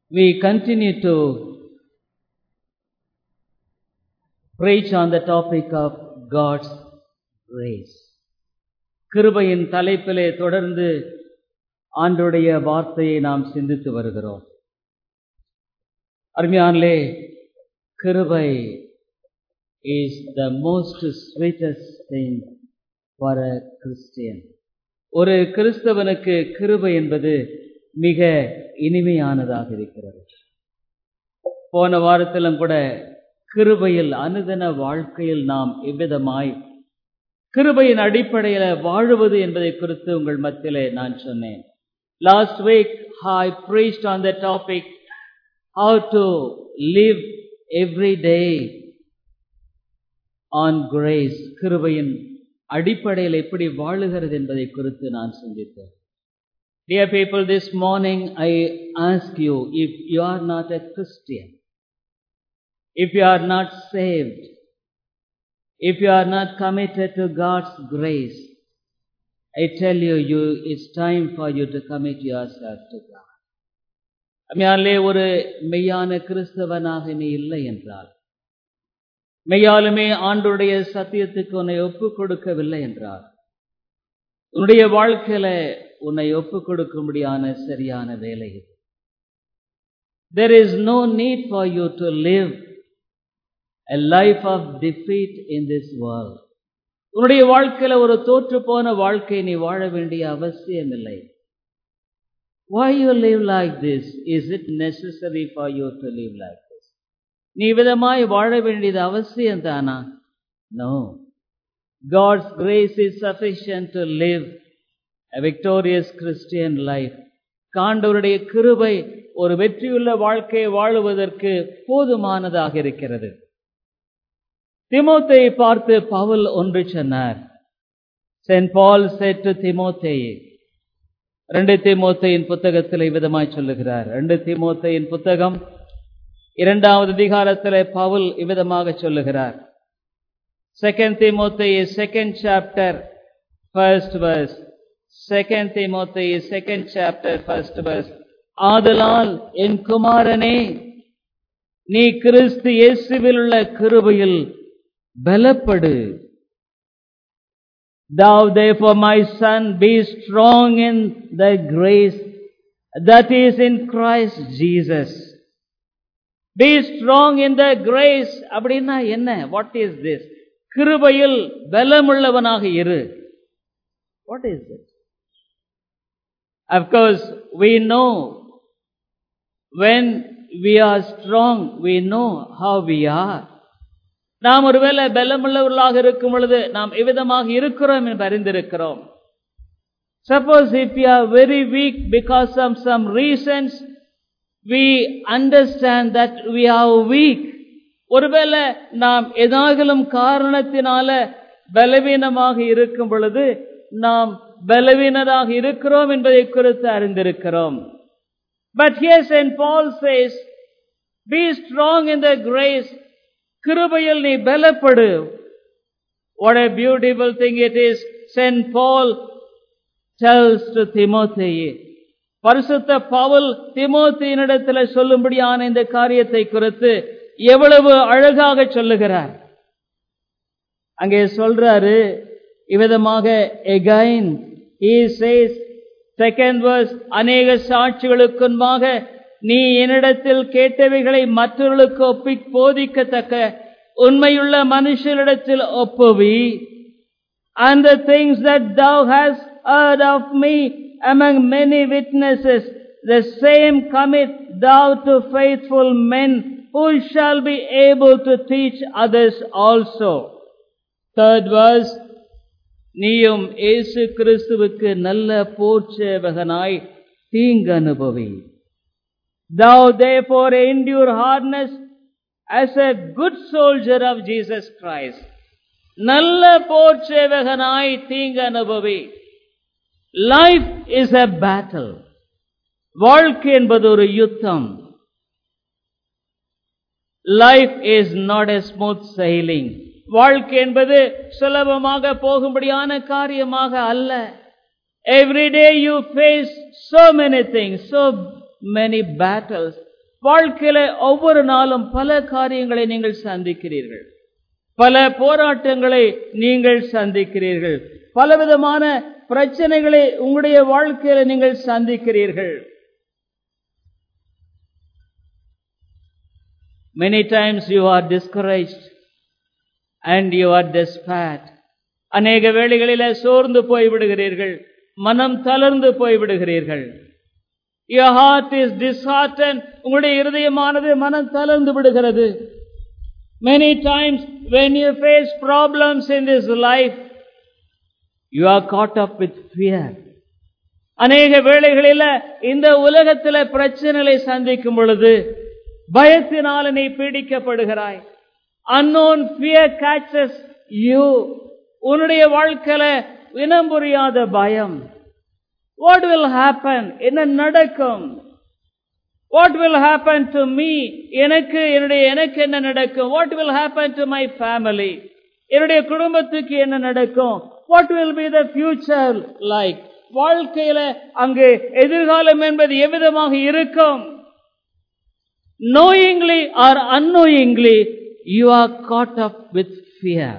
we continue to preach on the topic of God's grace. கிருபையின் தலைப்பிலே தொடர்ந்து ஆண்டுடைய வார்த்தையை நாம் சிந்தித்து வருகிறோம் அருமையானே கிருபை is the most sweetest thing for a Christian. ஒரு கிறிஸ்தவனுக்கு கிருபை என்பது மிக இனிமையானதாக இருக்கிறது போன வாரத்திலும் கூட கிருபையில் அனுதன வாழ்க்கையில் நாம் எவ்விதமாய் கிருபையின் அடிப்படையில் வாழுவது என்பதை குறித்து உங்கள் மத்தியிலே நான் சொன்னேன் last week I preached on the topic how to live every day on grace கிருபையின் அடிப்படையில் எப்படி வாழுகிறது என்பதை குறித்து நான் சிந்தித்தேன் Dear people, this morning I ask you if you are not a Christian, if you are not saved, if you are not committed to God's grace, I tell you, you it's time for you to commit yourself to God. அம்மையாலே ஒரு மெய்யான கிறிஸ்தவனாக நீ இல்லை என்றால் மெய்யாலுமே ஆண்டுடைய சத்தியத்துக்கு உன்னை ஒப்புக் கொடுக்கவில்லை என்றால் உன்னுடைய வாழ்க்கையில உன்னை ஒப்புக் கொடுக்கும்படியான சரியான வேலை இது There is no need for you to live a life of defeat in this world. உன்னுடைய வாழ்க்கையில ஒரு தோற்று போன வாழ்க்கை நீ வாழ வேண்டிய அவசியம் இல்லை Why you live like this? Is it necessary for you to live like this? நீ விதமாய் வாழ வேண்டியது அவசியம் தானா no God's grace is sufficient to live a victorious Christian life. காண்டவருடைய கிருபை ஒரு வெற்றியுள்ள வாழ்க்கையை வாழுவதற்கு போதுமானதாக இருக்கிறது திமோத்தை பார்த்து பவுல் ஒன்று சொன்னார் சென்ட் பால் செட் திமோத்தேயே ரெண்டு திமோத்தையின் புத்தகத்தில் இவ்விதமாய் சொல்லுகிறார் ரெண்டு திமோத்தையின் புத்தகம் இரண்டாவது அதிகாரத்தில் பவுல் இவ்விதமாக சொல்லுகிறார் second Timothy second chapter first verse second Timothy second chapter first verse ஆதலால் என் குமாரனே நீ கிறிஸ்து இயேசுவில் உள்ள கிருபையில் பலப்படு Thou therefore, my son, be strong in the grace that is in Christ Jesus. Be strong in the grace. அப்படின்னா என்ன what is this கிருபையில் பலமுள்ளவனாக இரு what is this Of course, we know when we are strong, we know how we are. நாம் ஒருவேளை பலமுள்ளவர்களாக இருக்கும் பொழுது நாம் எவ்விதமாக இருக்கிறோம் என்று அறிந்திருக்கிறோம் suppose if you are very weak because of some reasons we understand that we are weak ஒருவேளை நாம் ஏதாகலும் காரணத்தினால பலவீனமாக இருக்கும் பொழுது நாம் பலவீனராக இருக்கிறோம் என்பதை குறித்து அறிந்திருக்கிறோம் but here's and Paul says be strong in the grace கிருபையில் நீ பலப்படு What a beautiful thing it is. Saint Paul tells to Timothy. பரிசுத்த பவுல் திமோத்தியினிடத்தில் சொல்லும்படியான இந்த காரியத்தை குறித்து எவ்வளவு அழகாக சொல்லுகிறார் அங்கே சொல்றாரு இவ்விதமாக again he says second verse அநேக சாட்சிகளுக்குன்பாக நீ என்னிடத்தில் கேட்டவைகளை மற்றவர்களுக்கு ஒப்பி போதிக்கத்தக்க உண்மையுள்ள மனுஷரிடத்தில் ஒப்புவி and the things that thou hast heard of me among many witnesses the same commit thou to faithful men who shall be able to teach others also third verse நீயும் இயேசு கிறிஸ்துவுக்கு நல்ல போர்ச்சேவகனாய் தீங்கு அனுபவி Thou therefore endure hardness as a good soldier of Jesus Christ. நல்ல போர் சேவகனாய் தீங்கு அனுபவி life is a battle வாழ்க்கை என்பது ஒரு யுத்தம் life is not a smooth sailing வாழ்க்கை என்பது சுலபமாக போகும்படியான காரியமாக அல்ல every day you face so many things so many battles வாழ்க்கையில ஒவ்வொரு நாளும் பல காரியங்களை நீங்கள் சந்திக்கிறீர்கள் பல போராட்டங்களை நீங்கள் சந்திக்கிறீர்கள் பலவிதமான பிரச்சனைகளை உங்களுடைய வாழ்க்கையில நீங்கள் சந்திக்கிறீர்கள் Many times you are discouraged and you are despaired. அநேக வேளைகளில சோர்ந்து போய்விடுகிறீர்கள் மனம் தளர்ந்து போய்விடுகிறீர்கள் Your heart is disheartened. உங்களுடைய இருதயமானது மனம் தளர்ந்து விடுகிறது Many times when you face problems in this life, you are caught up with fear. அநேக வேளைகளில இந்த உலகத்தில பிரச்சனைகளை சந்திக்கும் பொழுது பயத்தினால நீ பீடிக்கப்படுகிறாய் அன்னோன் ஃபியர் catches you உன்னுடைய வாழ்க்கையில இனம் புரியாத பயம் வாட் வில் ஹேப்பன் என்ன நடக்கும் what will happen to me எனக்கு என்னுடைய எனக்கு என்ன நடக்கும் what will happen to my family என்னுடைய குடும்பத்துக்கு என்ன நடக்கும் what will be the future like வாழ்க்கையில அங்கு எதிர்காலம் என்பது எவ்விதமாக இருக்கும் knowingly or unknowingly you are caught up with fear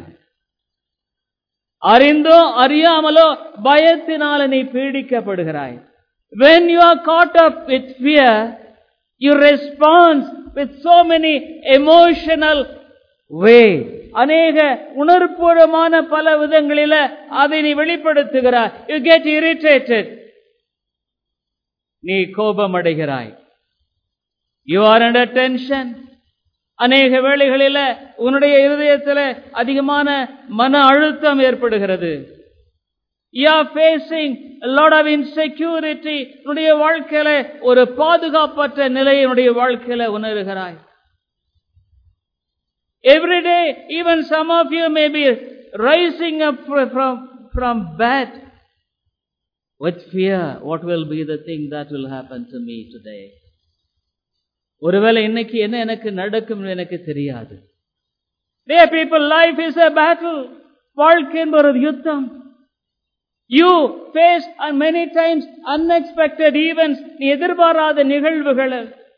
அறிந்தோ அறியாமலோ பயத்தினால நீ பீடிக்கப்படுகிறாய் when you are caught up with fear you respond with so many emotional way அநேக உணர்வுபூர்வமான பல விதங்களில அதை நீ வெளிப்படுத்துகிறாய் you get irritated நீ கோபமடைகிறாய் யூ ஆர் அண்டர் டென்ஷன் அநேக வேளைகளில உன்னுடைய இருதயத்தில் அதிகமான மன அழுத்தம் ஏற்படுகிறது you are facing lot of insecurity உன்னுடைய வாழ்க்கையில ஒரு பாதுகாப்பற்ற நிலையை உன்னுடைய வாழ்க்கையில உணர்கிறாய் every day even some of you may be rising up from from bed with fear what will be the thing that will happen to me today ஒருவேளை இன்னைக்கு என்ன எனக்கு நடக்கும் எனக்கு தெரியாது Dear people, life is a battle. வாழ்க்கை என்பது ஒரு யுத்தம் you face many times unexpected events நீ எதிர்பாராத நிகழ்வுகள்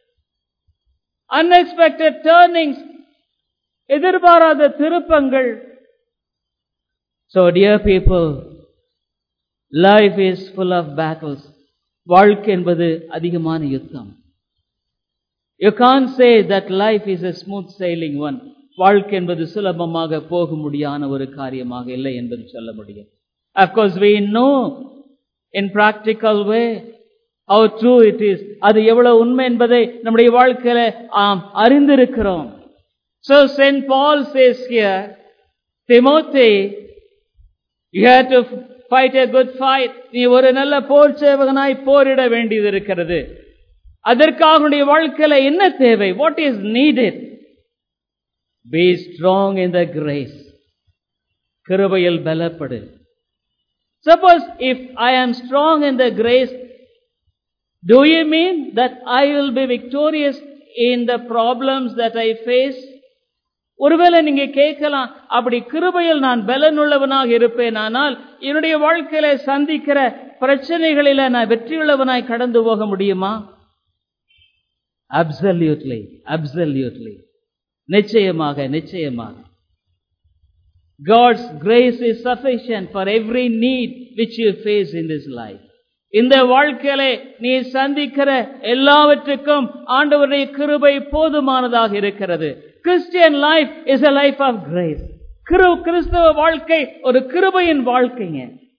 unexpected turnings எதிர்பாராத திருப்பங்கள் So dear people, life is full of battles. வாழ்க்கை என்பது அதிகமான யுத்தம் You can't say that life is a smooth sailing one. வாழ்க்கை என்பது சுலபமாக போக முடியான ஒரு காரியமாக இல்லை என்பது சொல்ல முடியும் Of course, we know in practical way how true it is. அது எவ்வளவு உண்மை என்பதை நம்முடைய வாழ்க்கையில ஆம் அறிந்திருக்கிறோம் So Saint Paul says here, Timothy, you have to fight a good fight. நீ ஒரு நல்ல போர் சேவகனாய் போரிட வேண்டியது இருக்கிறது அதற்காக உன்னுடைய வாழ்க்கையில என்ன தேவை what is needed be strong in the grace கிருபையில் பலப்படு suppose if I am strong in the grace do you mean that I will be victorious in the problems that I face ஒருவேளை நீங்க கேட்கலாம் அப்படி கிருபையில் நான் பலனுள்ளவனாக இருப்பேன் ஆனால் என்னுடைய வாழ்க்கையில சந்திக்கிற பிரச்சனைகளில நான் வெற்றியுள்ளவனாய் கடந்து போக முடியுமா அப்சல்யூட்லி அப்சல்யூட்லி நிச்சயமாக நிச்சயமாக God's grace is sufficient for every need which you face in this life. இந்த வாழ்க்கையிலே நீ சந்திக்கிற எல்லாவற்றுக்கும் ஆண்டவருடைய கிருபை போதுமானதாக இருக்கிறது Christian life is a life of grace கிரு கிறிஸ்தவ வாழ்க்கை ஒரு கிருபையின் வாழ்க்கைங்க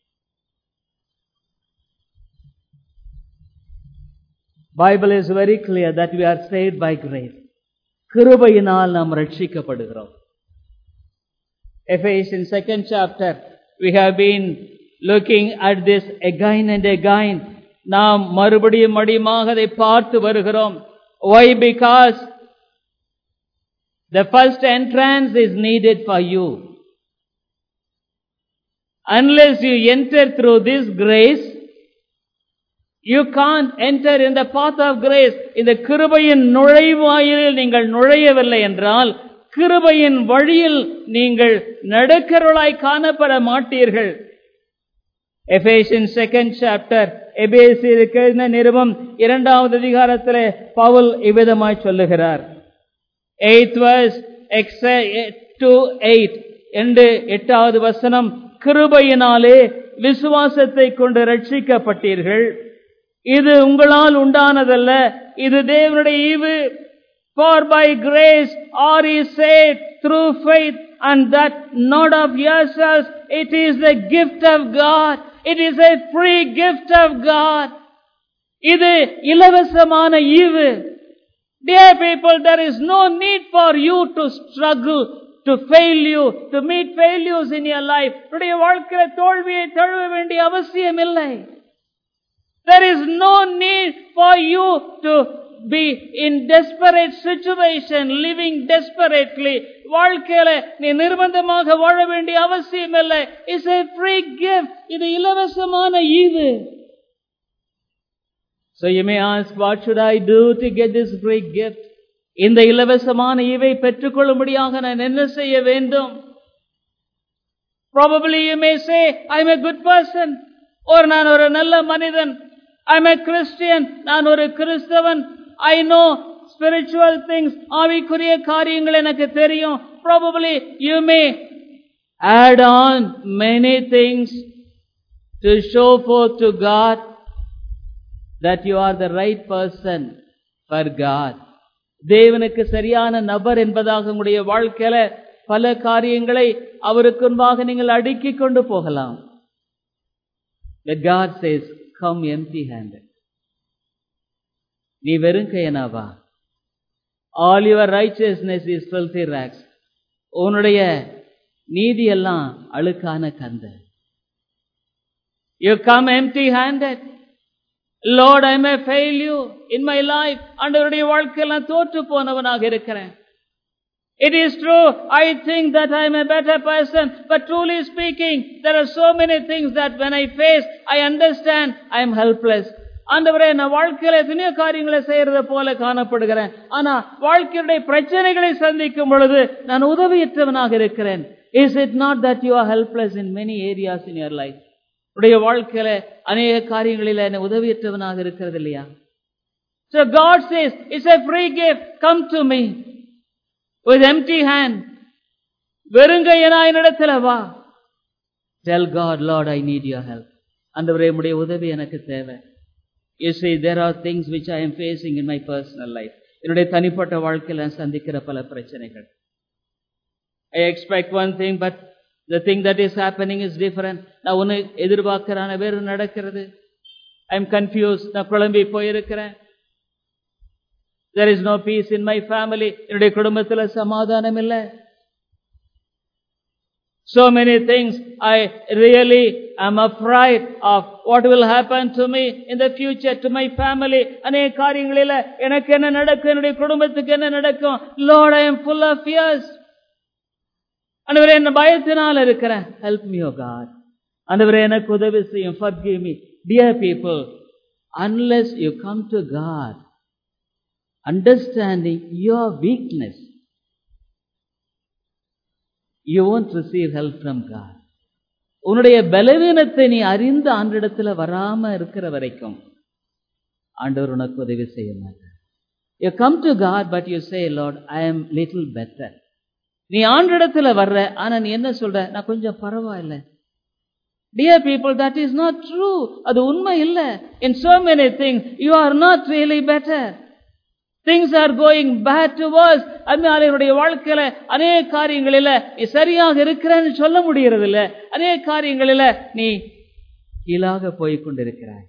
Bible is very clear that we are saved by grace. கிருபையினால் நாம் ரட்சிக்கப்படுகிறோம் Ephesians second chapter, we have been looking at this again and again. நாம் மறுபடியும் மடியுமாக அதை பார்த்து வருகிறோம் Why? Because the first entrance is needed for you. Unless you enter through this grace, you can't enter in the path of grace. இந்த கிருபையின் நுழைவாயிலில் நீங்கள் நுழையவில்லை என்றால் கிருபையின் வழியில் நீங்கள் நடக்கிறவளாய் காணப்பட மாட்டீர்கள் Ephesians second chapter எபேசியருக்கு எழுதின நிருபம் இரண்டாவது அதிகாரத்திலே பவுல் இவ்விதமாய் சொல்லுகிறார் எய்த் verse to எயிட் என்று எட்டாவது வசனம் கிருபையினாலே விசுவாசத்தை கொண்டு ரட்சிக்கப்பட்டீர்கள் இது உங்களால் உண்டானதல்ல இது தேவனுடைய ஈவு for by grace are ye saved through faith and that not of yourselves it is the gift of God it is a free gift of God இது இலவசமான ஈவு Dear people, there is no need for you to struggle, to fail you, to meet failures in your life. உடைய வாழ்க்கையில தோல்வியை தழுவ வேண்டிய அவசியம் இல்லை There is no need for you to be in desperate situation, living desperately. வாழ்க்கையில நீ நிர்பந்தமாக வாழ வேண்டிய அவசியம் இல்லை இட்ஸ் a free gift இது இலவசமான ஈவு So you may ask, what should I do to get this great gift? இந்த இலவசமான ஈவை பெற்றுக்கொள்ளும்படியாக நான் என்ன செய்ய வேண்டும் Probably you may say, I'm a good person. ஒரு நான் ஒரு நல்ல மனிதன் I'm a Christian. நான் ஒரு கிறிஸ்தவன் I know spiritual things. ஆவிக்குரிய காரியங்கள் எனக்கு தெரியும் Probably you may add on many things to show forth to God that you are the right person for God. தேவனுக்கு சரியான நபர் என்பதாக உங்களுடைய வாழ்க்கையில பல காரியங்களை அவருக்கு முன்பாக நீங்கள் அடுக்கிக் கொண்டு போகலாம் But God says, come empty handed. நீ வெறும் கையனாவா all your righteousness is filthy rags உன்னுடைய நீதி எல்லாம் அழுக்கான கந்த you come empty handed Lord I may fail you in my life ஆண்டவருடைய வாழ்க்கையில் நான் தோற்று போனவனாக இருக்கிறேன் It is true, I think that I am a better person, but truly speaking, there are so many things that when I face, I understand I am helpless. ஆண்டவரே நான் வாழ்க்கையில எத்தனையோ காரியங்களை செய்யறத போல காணப்படுகிறேன் ஆனா வாழ்க்கையுடைய பிரச்சனைகளை சந்திக்கும் பொழுது நான் உதவியற்றவனாக இருக்கிறேன் is it not that you are helpless in many areas in your life உடைய வாழ்க்கையில அநேக காரியங்களில என்ன உதவியற்றவனாக இருக்கிறது இல்லையா So God says, it's a free gift. Come to me with empty hand. வெறுங்கையனா என்னிடத்துல வா Tell God, Lord, I need your help. ஆண்டவரே உடைய உதவி எனக்கு தேவை You see, there are things which I am facing in my personal life. என்னுடைய தனிப்பட்ட வாழ்க்கையில் நான் சந்திக்கிற பல பிரச்சனைகள் I expect one thing, but the thing that is happening is different. நான் ஒன்று எதிர்பார்க்கிறான வேறு நடக்கிறது ஐ எம் கன்ஃபியூஸ் நான் குழம்பி போயிருக்கிறேன் There is no peace in my family. என்னுடைய குடும்பத்தில் சமாதானம் இல்லை So many things I really am afraid of what will happen to me in the future to my family. அநேக காரியங்களில் எனக்கு என்ன நடக்கும் என்னுடைய குடும்பத்துக்கு என்ன நடக்கும் Lord, I am full of fears. அண்டவரே என்ன பயத்தினால் இருக்கிறேன் ஹெல்ப் மீ ஓ காட் அண்டவரே எனக்கு உதவி செய்யும் forgive me dear people unless you come to God understanding your weakness you won't receive help from God உன்னுடைய பலவீனத்தை நீ அறிந்து ஆண்டிடத்துல வராம இருக்கிற வரைக்கும் ஆண்டவர் உனக்கு உதவி செய்ய மாட்டார் you come to God but you say Lord I am little better நீ ஆண்டிடத்துல வர்ற ஆனா நீ என்ன சொல்ற நான் கொஞ்சம் பரவாயில்ல dear people that is not true அது உண்மை இல்ல in so many things you are not really better things are going bad to worse அதனால என்னுடைய வாழ்க்கையில அநேக காரியங்களில நீ சரியாக இருக்கிறேன்னு சொல்ல முடியறது இல்ல அநேக காரியங்களில நீ கீழாக போய் கொண்டிருக்கிறாய்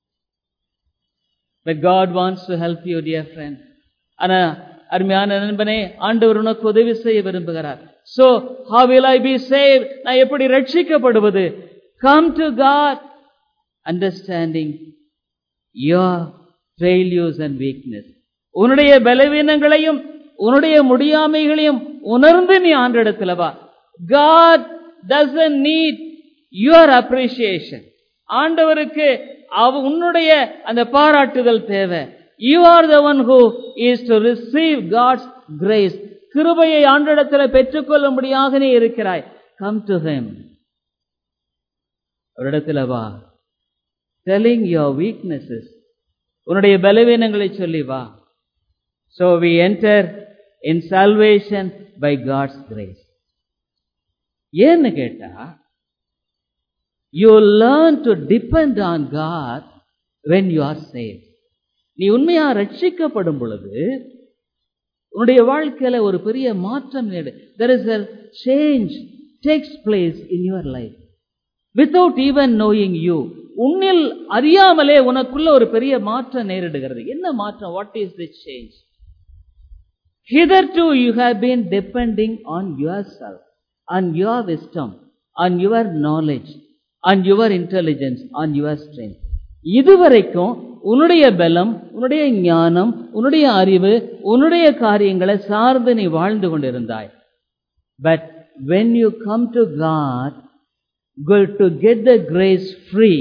But God wants to help you, dear friend. ஆனா அருமையான நண்பனே ஆண்டவர் உனக்கு உதவி செய்ய விரும்புகிறார் so how will I be saved நான் எப்படி ரட்சிக்கப்படுவது come to God understanding your failures and weakness உன்னுடைய பலவீனங்களையும் உன்னுடைய முடியாமைகளையும் உணர்ந்து நீ ஆண்டிடத்துல வா God doesn't need your appreciation ஆண்டவருக்கு அவ உன்னுடைய அந்த பாராட்டுதல் தேவை you are the one who is to receive God's grace கிருபையை ஆண்டிடத்தில் பெற்றுக்கொள்ளும்படியாக நீ இருக்கிறாய் கம் டு ஹிம் அவரிடத்துல வா telling your weaknesses உன்னுடைய பலவீனங்களை சொல்லி வா so we enter in salvation by God's grace ஏன்னு கேட்டா you learn to depend on God when you are saved நீ உண்மையா ரட்சிக்கப்படும் பொழுது உன்னுடைய வாழ்க்கையில ஒரு பெரிய மாற்றம் நேடு there is a change takes place in your life without even knowing you உன்னில் அறியாமலே உனக்குள்ள ஒரு பெரிய மாற்றம் நேரிடுகிறது என்ன மாற்றம் what is this change hitherto you have been depending on yourself on your wisdom on your knowledge on your intelligence on your strength இதுவரைக்கும் உன்னுடைய பலம் உன்னுடைய ஞானம் உன்னுடைய அறிவு உன்னுடைய காரியங்களை சார்ந்து நீ வாழ்ந்து கொண்டிருந்தாய் but when you come to God go to get the grace free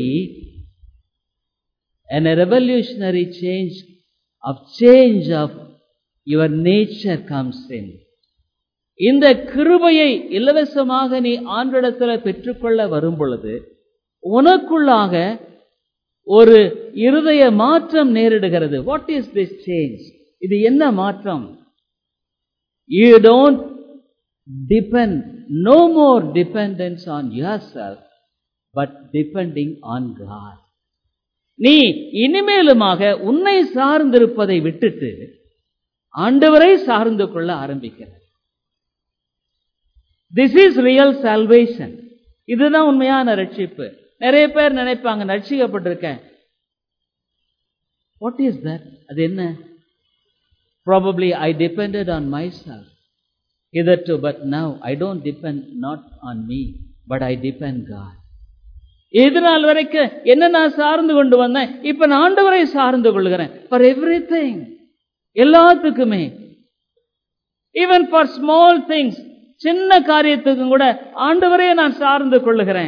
and a revolutionary change of change of your nature comes in இந்த கிருபையை இலவசமாக நீ ஆண்டிடத்தில் பெற்றுக்கொள்ள வரும் பொழுது உனக்குள்ளாக ஒரு இருதய மாற்றம் நேரிடுகிறது வாட் இஸ் திஸ் சேஞ்ச் இது என்ன மாற்றம் you don't depend no more dependence on yourself but depending on God நீ இனிமேலுமாக உன்னை சார்ந்திருப்பதை விட்டுட்டு ஆண்டவரை சார்ந்து கொள்ள ஆரம்பிக்கிற திஸ் இஸ் ரியல் சால்வேஷன் இதுதான் உண்மையான ரட்சிப்பு நிறைய பேர் நினைப்பாங்க ரட்சிக்கப்பட்டிருக்கேன் வாட் இஸ் தட் அது என்ன probably I depended on myself hitherto but now I don't depend not on me but I depend God இது நாள் வரைக்கும் என்ன நான் சார்ந்து கொண்டு வந்தேன் இப்ப நான் ஆண்டவரை சார்ந்து கொள்கிறேன் ஃபார் எவ்ரி திங் எல்லாத்துக்குமே ஈவன் ஃபார் ஸ்மால் திங்ஸ் சின்ன காரியத்துக்கும் கூட ஆண்டவரே நான் சார்ந்து கொள்ளுகிறேன்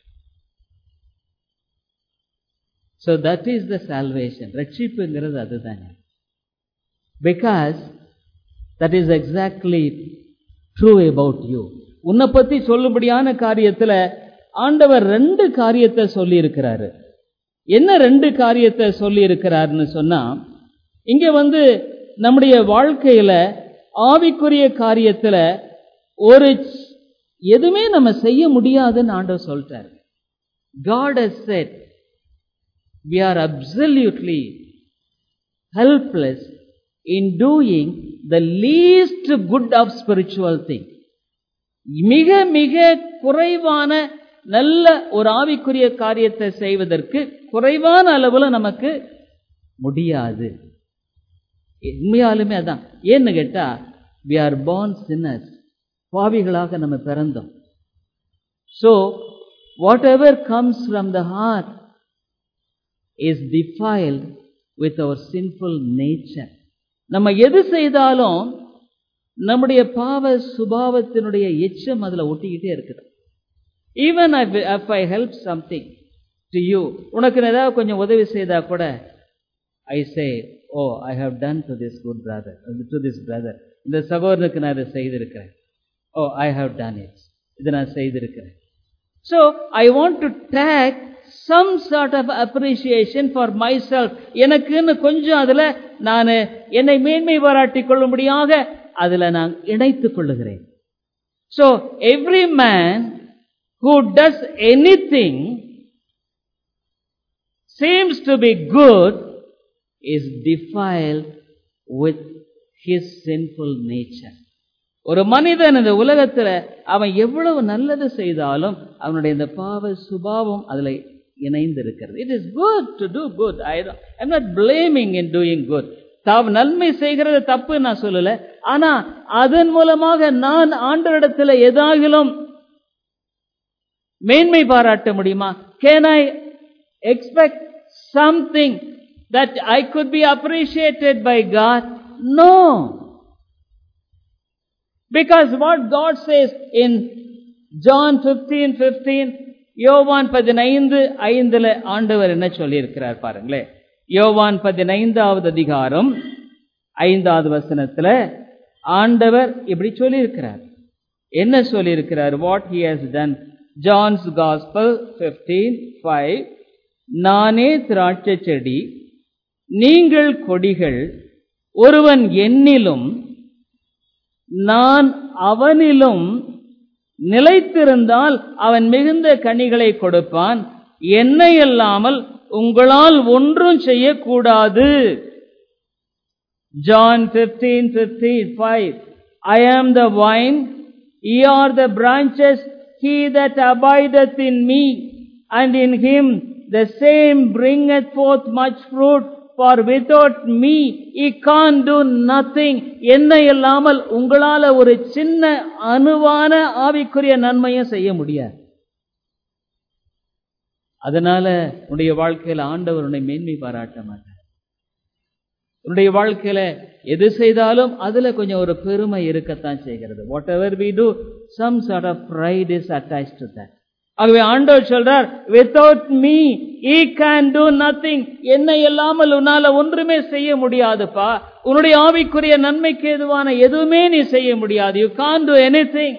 so that is the salvation ரட்சிப்புங்கிறது அதுதாங்க because that is exactly true about you உன்னை பத்தி சொல்லும்படியான காரியத்துல ஆண்டவர் ரெண்டு காரியத்தை சொல்லி இருக்கிறாரு என்ன ரெண்டு காரியத்தை சொல்லி இருக்கிறாருன்னு சொன்னா இங்க வந்து நம்முடைய வாழ்க்கையில ஆவிக்குரிய காரியத்துல ஒரு எதுவுமே நம்ம செய்ய முடியாதுன்னு ஆண்டவர் சொல்லிட்டார் God has said we are absolutely helpless in doing the least good of spiritual thing மிக மிக குறைவான நல்ல ஒரு ஆவிக்குரிய காரியத்தை செய்வதற்கு குறைவான அளவுல நமக்கு முடியாது உண்மையாலுமே அதான் ஏன்னு கேட்டா வி ஆர் பார்ன் சின்னர்ஸ் பாவிகளாக நம்ம பிறந்தோம் so whatever comes from the heart is defiled with our sinful nature நம்ம எது செய்தாலும் நம்முடைய பாவ சுபாவத்தினுடைய எச்சம் அதில் ஒட்டிக்கிட்டே இருக்குது even if I help something to you உனக்கு ஏதாவது கொஞ்சம் உதவி செய்தா கூட I say oh I have done to this good brother to this brother இந்த சகோதரனுக்கு நான் இதை செய்திருக்கிறேன் oh I have done it இது நான் செய்திருக்கிறேன் so I want to take some sort of appreciation for myself எனக்குன்னு கொஞ்சம் அதில் நான் என்னை மேன்மை பாராட்டிக் கொள்ளும்படியாக அதில் நான் இணைத்துக் கொள்ளுகிறேன் so every man who does anything seems to be good is defiled with his sinful nature. ஒரு மனிதன் இந்த உலகத்துல அவன் எவ்வளவு நல்லது செய்தாலும் அவனுடைய இந்த பாவ சுபாவம் அதுல இணைந்து இருக்கிறது it is good to do good I am not blaming in doing good them நன்மை செய்கிறது தப்பு நான் சொல்லல ஆனா அதன் மூலமாக நான் ஆண்டவரிடத்துல ஏதாகிலும் மேன்மை பாராட்ட முடியுமா can I expect something that I could be appreciated by God no because what God says in John fifteen fifteen யோவான் பதினைந்து ஐந்துல ஆண்டவர் என்ன சொல்லியிருக்கிறார் பாருங்களேன் யோவான் பதினைந்தாவது அதிகாரம் ஐந்தாவது வசனத்துல ஆண்டவர் இப்படி சொல்லியிருக்கிறார் என்ன சொல்லியிருக்கிறார் what he has done John's gospel fifteen five நானே திராட்சை செடி நீங்கள் கொடிகள் ஒருவன் என்னிலும் நான் அவனிலும் நிலைத்திருந்தால் அவன் மிகுந்த கனிகளை கொடுப்பான் என்னை அல்லாமல் உங்களால் ஒன்றும் செய்யக்கூடாது John fifteen fifteen five I am the vine ye are the branches he that abideth in me and in him the same bringeth forth much fruit for without me he can't do nothing என்னை இல்லாமல் உங்களால ஒரு சின்ன அணுவான ஆவிக்குரிய நன்மையும் செய்ய முடியாது அதனால உன்னுடைய வாழ்க்கையில ஆண்டவர் உன்னை மேன்மை பாராட்ட மாட்டார் உன்னுடைய வாழ்க்கையில எது செய்தாலும் அதுல கொஞ்சம் ஒரு பெருமை இருக்கத்தான் செய்கிறது whatever we do some sort of pride is attach to that ஆகவே ஆண்டவர் சொல்றார் without me ye can do nothing என்னை இல்லாமல் உன்னால ஒன்றுமே செய்ய முடியாதுப்பா உன்னுடைய ஆவிக்குரிய நன்மைக்கு எதுவான எதுவுமே நீ செய்ய முடியாது you can't do anything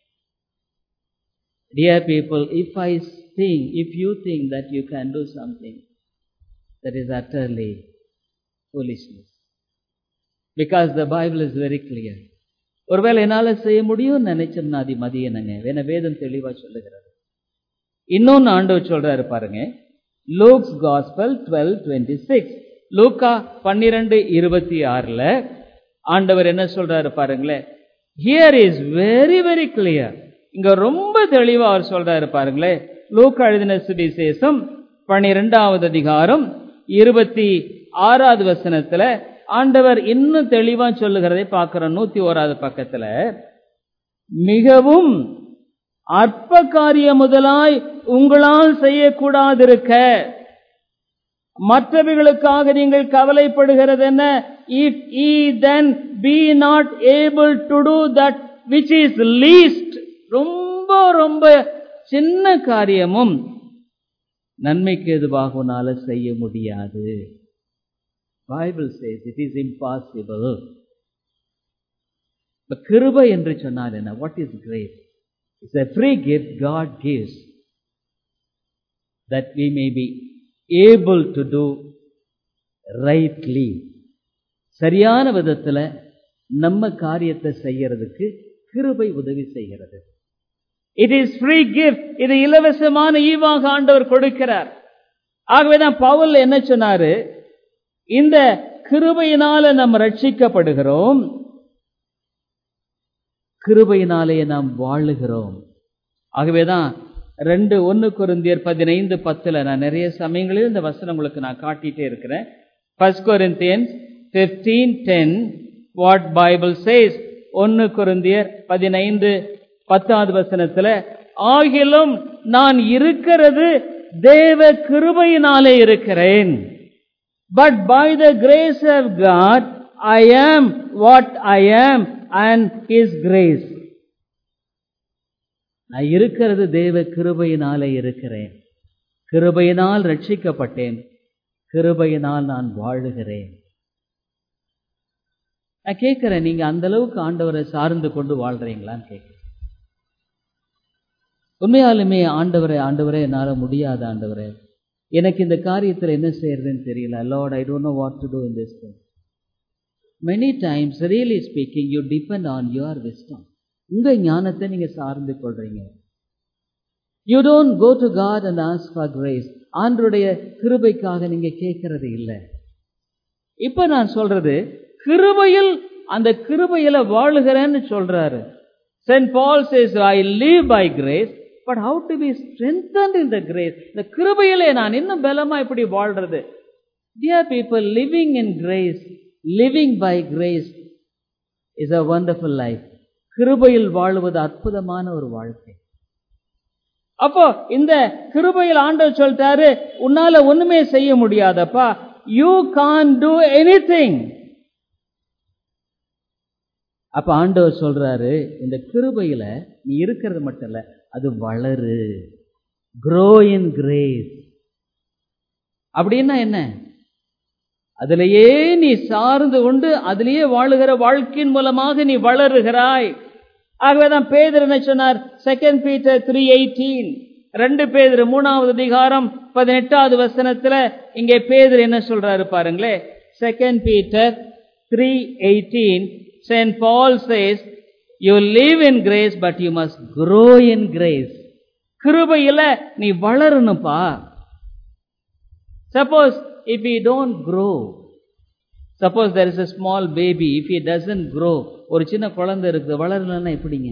Dear people, if I think, if you think that you can do something, that is utterly foolishness. Because the Bible is very clear. ஒருவேளை என்னால செய்ய முடியும் நினைச்சோம்னா அது மதியனங்க வேண வேதம் தெளிவா சொல்லுகிறது இன்னொன்னு ஆண்டவர் சொல்றாரு பாருங்க Luke's gospel twelve twenty six லூக்கா பன்னிரெண்டு இருபத்தி ஆறுல ஆண்டவர் என்ன சொல்றாரு பாருங்களேன் here is very very clear இங்க ரொம்ப தெளிவா அவர் சொல்றாரு பாருங்களேன் லூக்கா எழுதின சுவிசேஷம் பன்னிரெண்டாவது அதிகாரம் இருபத்தி ஆறாவது வசனத்துல ஆண்டவர் இன்னும் தெளிவா சொல்லுகிறதை பார்க்கிறோம் நூத்தி ஓராவது பக்கத்துல மிகவும் அற்ப காரியம் முதலாய் உங்களால் செய்யக்கூடாதிருக்க மற்றவைகளுக்காக நீங்கள் கவலைப்படுகிறது என்ன if ye then be not able to do that which is least ரொம்ப ரொம்ப சின்ன காரியமும் நன்மைக்கு எதுவாக உன்னால செய்ய முடியாது Bible says it is impossible கிருபை என்று சொன்னால் என்ன what is grace it's a free gift God gives that we may be able to do rightly சரியான விதத்துல நம்ம காரியத்தை செய்யறதுக்கு கிருபை உதவி செய்கிறது இட் இஸ் ஃப்ரீ கிஃப்ட் இது இலவசமான ஈவாக ஆண்டவர் கொடுக்கிறார் ஆகவேதான் பவுல் என்ன சொன்னாரு இந்த கிருபையினால நாம் ரட்சிக்கப்படுகிறோம் கிருபையினாலே நாம் வாழுகிறோம் ஆகவேதான் ரெண்டு ஒன்னு குருந்தியர் பதினைந்து பத்துல நான் நிறைய சமயங்களில் இந்த வசனம் உங்களுக்கு நான் காட்டிட்டே இருக்கிறேன் first Corinthians fifteen ten what Bible says ஒன்னு குருந்தியர் பதினைந்து பத்தாவது வசனத்துல ஆகிலும் நான் இருக்கிறது தேவ கிருபையினாலே இருக்கிறேன் but by the grace of God I am what ஐ ஆம் அண்ட் ஹிஸ் கிரேஸ் நான் இருக்கிறது தேவ கிருபையினாலே இருக்கிறேன் கிருபையினால் ரட்சிக்கப்பட்டேன் கிருபையினால் நான் வாழுகிறேன் நான் கேட்கிறேன் நீங்க அந்த அளவுக்கு ஆண்டவரை சார்ந்து கொண்டு வாழ்றீங்களான்னு கேட்கிறேன் உண்மையாலுமே ஆண்டவரை ஆண்டவரே என்னால முடியாத ஆண்டவரே எனக்கு இந்த காரியத்தில் என்ன செய்யறதுன்னு தெரியல Lord I don't know what to do in this thing many times really speaking you depend on your wisdom உங்க ஞானத்தை நீங்க சார்ந்து கொள்றீங்க you don't go to God and ask for grace ஆண்டருடைய கிருபைக்காக நீங்க கேட்கறது இல்லை இப்ப நான் சொல்றது கிருபையில் அந்த கிருபையில வாழுகிறேன்னு சொல்றாரு Saint Paul says I live by grace but how to be strengthen in the grace இந்த கிருபையிலே நான் இன்னும் பலமா இப்படி வாழ்றது dear people living in grace living by grace is a wonderful life கிருபையில் வாழுவது அற்புதமான ஒரு வாழ்க்கை அப்போ இந்த கிருபையில் ஆண்டவர் சொல்லிட்டாரு உன்னால ஒண்ணுமே செய்ய முடியாதப்பா you can't do anything அப்ப ஆண்டவர் சொல்றாரு இந்த கிருபையில நீ இருக்கிறது மட்டும் இல்ல அது வளரு grow இன் கிரேஸ் அப்படின்னா என்ன அதிலேயே நீ சார்ந்து கொண்டு அதிலேயே வாழுகிற வாழ்க்கையின் மூலமாக நீ வளருகிறாய் ஆகவேதான் பேதர் என்ன சொன்னார் செகண்ட் பீட்டர் த்ரீ எயிட்டீன் ரெண்டு பேதர் மூணாவது அதிகாரம் பதினெட்டாவது வசனத்துல இங்கே பேதர் என்ன சொல்றாரு பாருங்களே second Peter three eighteen Saint Paul says you live in grace but you must grow in grace கிருபையில நீ வளரணும்பா suppose if you don't grow suppose there is a small baby if he doesn't grow ஒரு சின்ன குழந்தை இருக்குது வளரலன்னா எப்படிங்க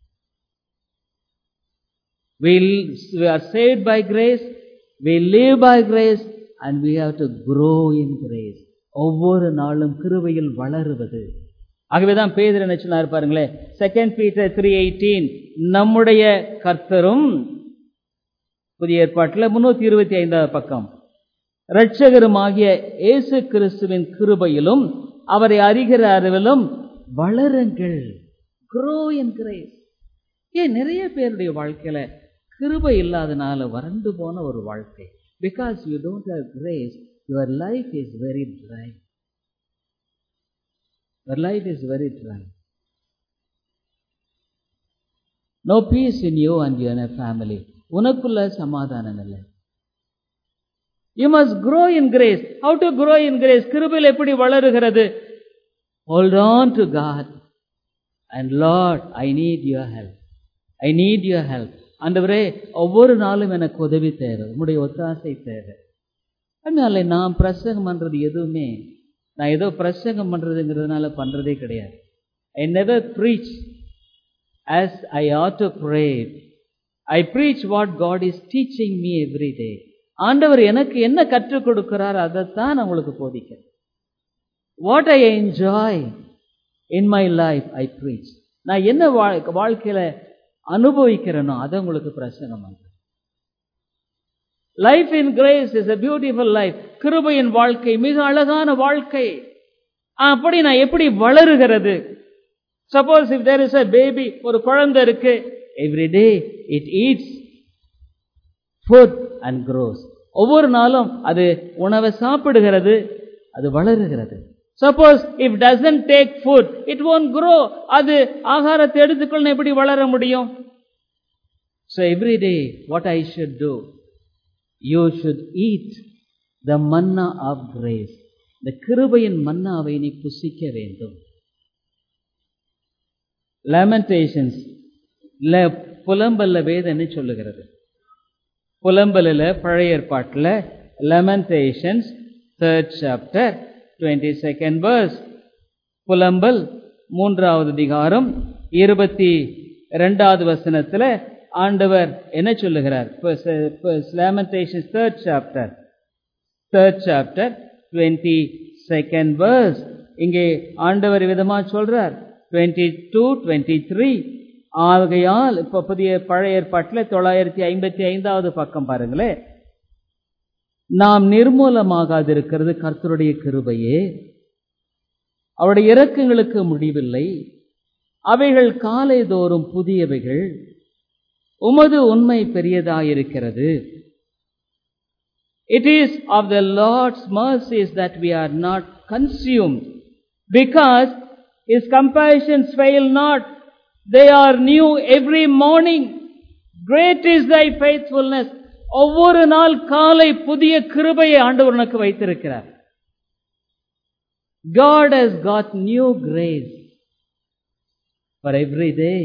we we are saved by grace we live by grace and we have to grow in grace ஒவ்வொரு நாளும் கிருபையில் வளருவது ஆகவேதான் பேதர் என்ன சொன்னார் பாருங்களேன் செகண்ட் பீட்டர் த்ரீ எயிட்டீன் நம்முடைய கர்த்தரும் புதிய ஏற்பாட்டில் முன்னூத்தி இருபத்தி ஐந்தாவது பக்கம் இரட்சகருமாகிய இயேசு கிறிஸ்துவின் கிருபையிலும் அவரை அறிகிற அறிவிலும் வளருங்கள் grow in grace ஏன் நிறைய பேருடைய வாழ்க்கையில கிருபை இல்லாதனால வறண்டு போன ஒரு வாழ்க்கை because you don't have grace your life is very dry your life is very dry no peace in you and your family உனக்குள்ள சமாதானம் இல்லை you must grow in grace how to grow in grace கிருபையில் எப்படி வளருகிறது hold on to God and Lord I need your help I need your help ஆண்டவரே ஒவ்வொரு நாளும் எனக்கு உதவி தேவை உங்களுடைய ஒத்தாசை தேவை அதனால நான் பிரசங்கம் பண்றது எதுவுமே நான் ஏதோ பிரசங்கம் பண்றதுங்கிறதுனால பண்றதே கிடையாது I never preach as I had to pray I preach what God is teaching me every day ஆண்டவர் எனக்கு என்ன கற்றுக் கொடுக்கிறார் அதைத்தான் நான் உங்களுக்கு போதிக்கிறேன் what I enjoy in my life I preach நான் என்ன வாழ்க்கையில அனுபவிக்கிறேனோ அதை உங்களுக்கு பிரசங்கம் பண்றேன் life in grace is a beautiful life கிருபையின் வாழ்க்கை மிக அழகான வாழ்க்கை அப்படி நான் எப்படி வளருகிறது suppose if there is a baby ஒரு குழந்தை இருக்கு every day it eats food and grows ஒவ்வொரு நாளும் அது உணவை சாப்பிடுகிறது அது வளருகிறது suppose if doesn't take food it won't grow அது ஆகாரத்தை எடுத்துக்கொள்ள எப்படி வளர முடியும் so every day what I should do you should eat the manna of grace இந்த கிருபையின் மன்னாவை நீ புசிக்க வேண்டும் லெமன்டேஷன்ஸ் புலம்பல்ல வேதனை சொல்லுகிறது புலம்பலில் பழைய ஏற்பாட்டில் Lamentations third chapter twenty second verse புலம்பல் மூன்றாவது அதிகாரம் இருபத்தி ரெண்டாவது வசனத்தில் ஆண்டவர் என்ன சொல்லுகிறார் Lamentations third chapter third chapter twenty second verse இங்கே ஆண்டவர் விதமா சொல்றார் டுவெண்ட்டி டூ டுவெண்ட்டி த்ரீ ஆகையால் இப்ப புதிய பழைய ஏற்பாட்டில் தொள்ளாயிரத்தி ஐம்பத்தி ஐந்தாவது பக்கம் பாருங்களேன் நாம் நிர்மூலமாகாதிருக்கிறது கர்த்தருடைய கிருபையே அவருடைய இறக்கங்களுக்கு முடிவில்லை அவைகள் காலை தோறும் புதியவைகள் உமது உண்மை பெரியதாயிருக்கிறது it is of the Lord's mercies that we are not consume because is compassions fail not they are new every morning great is thy faithfulness ஒவ்வொரு நாள் காலை புதிய கிருபையை ஆண்டவர் உனக்கு வைத்திருக்கிறார் God has got new grace for every day.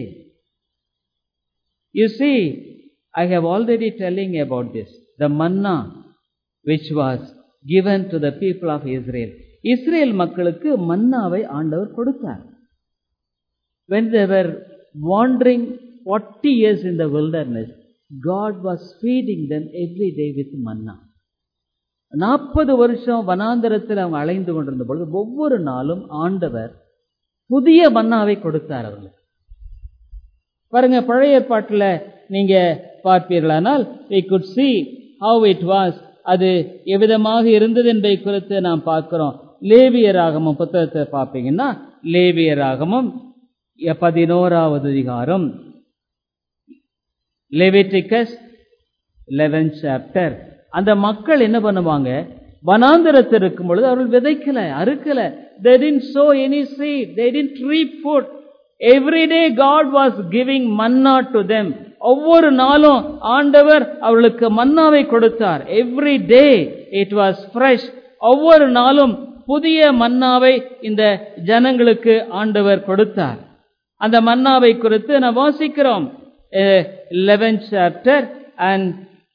You see, I have already telling about this. The manna which was given to the people of Israel. Israel மக்களுக்கு மன்னாவை ஆண்டவர் கொடுத்தார் when they were wandering 40 years in the wilderness God was feeding them every day with manna நாற்பது வருஷம் வனாந்தரத்தில் அவங்க அலைந்து கொண்டிருந்த பொழுது ஒவ்வொரு நாளும் ஆண்டவர் புதிய மன்னாவை கொடுத்தார் அவர்களுக்கு பாருங்க பழைய ஏற்பாட்டில் நீங்க பார்ப்பீர்களானால் we could see how it was அது எவ்விதமாக இருந்தது என்பதை குறித்து நாம் பார்க்கிறோம் லேவியராகமம் புத்தகத்தை பார்ப்பீங்கன்னா லேவியராகமம் பதினோராவது அதிகாரம் லெவிட்டிகஸ் லெவன் சாப்டர் அந்த மக்கள் என்ன பண்ணுவாங்க வனாந்திரத்தில் இருக்கும் பொழுது அவர்கள் விதைக்கல அறுக்கல they didn't sow any seed they didn't reap food every day God was giving manna to them ஒவ்வொரு நாளும் ஆண்டவர் அவர்களுக்கு மன்னாவை கொடுத்தார் every day it was fresh ஒவ்வொரு நாளும் புதிய மன்னாவை இந்த ஜனங்களுக்கு ஆண்டவர் கொடுத்தார் அந்த மன்னாவை குறித்து நான் வாசிக்கிறோம் eleven chapter and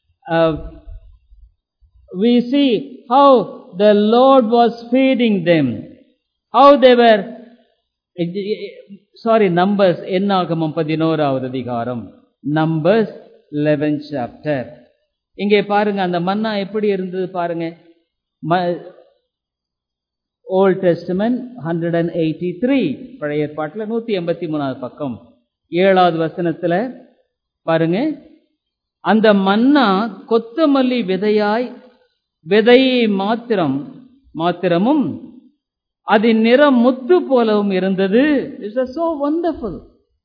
we see how the Lord was feeding them, how they were, sorry, Numbers, என்னாகமம் பதினோராவது அதிகாரம் நம்பர்ஸ் லெவன் சாப்டர் இங்கே பாருங்க அந்த மன்னா எப்படி இருந்தது பாருங்க Old Testament hundred and eighty three பழைய ஏற்பாட்டில் நூத்தி எண்பத்தி மூணாவது பக்கம் ஏழாவது வசனத்துல பாருங்க அந்த மன்னா கொத்தமல்லி விதையாய் விதையை மாத்திரம் மாத்திரமும் அதன் நிறம் முத்து போலவும் இருந்தது இட்ஸ் சோ வண்டர்ஃபுல்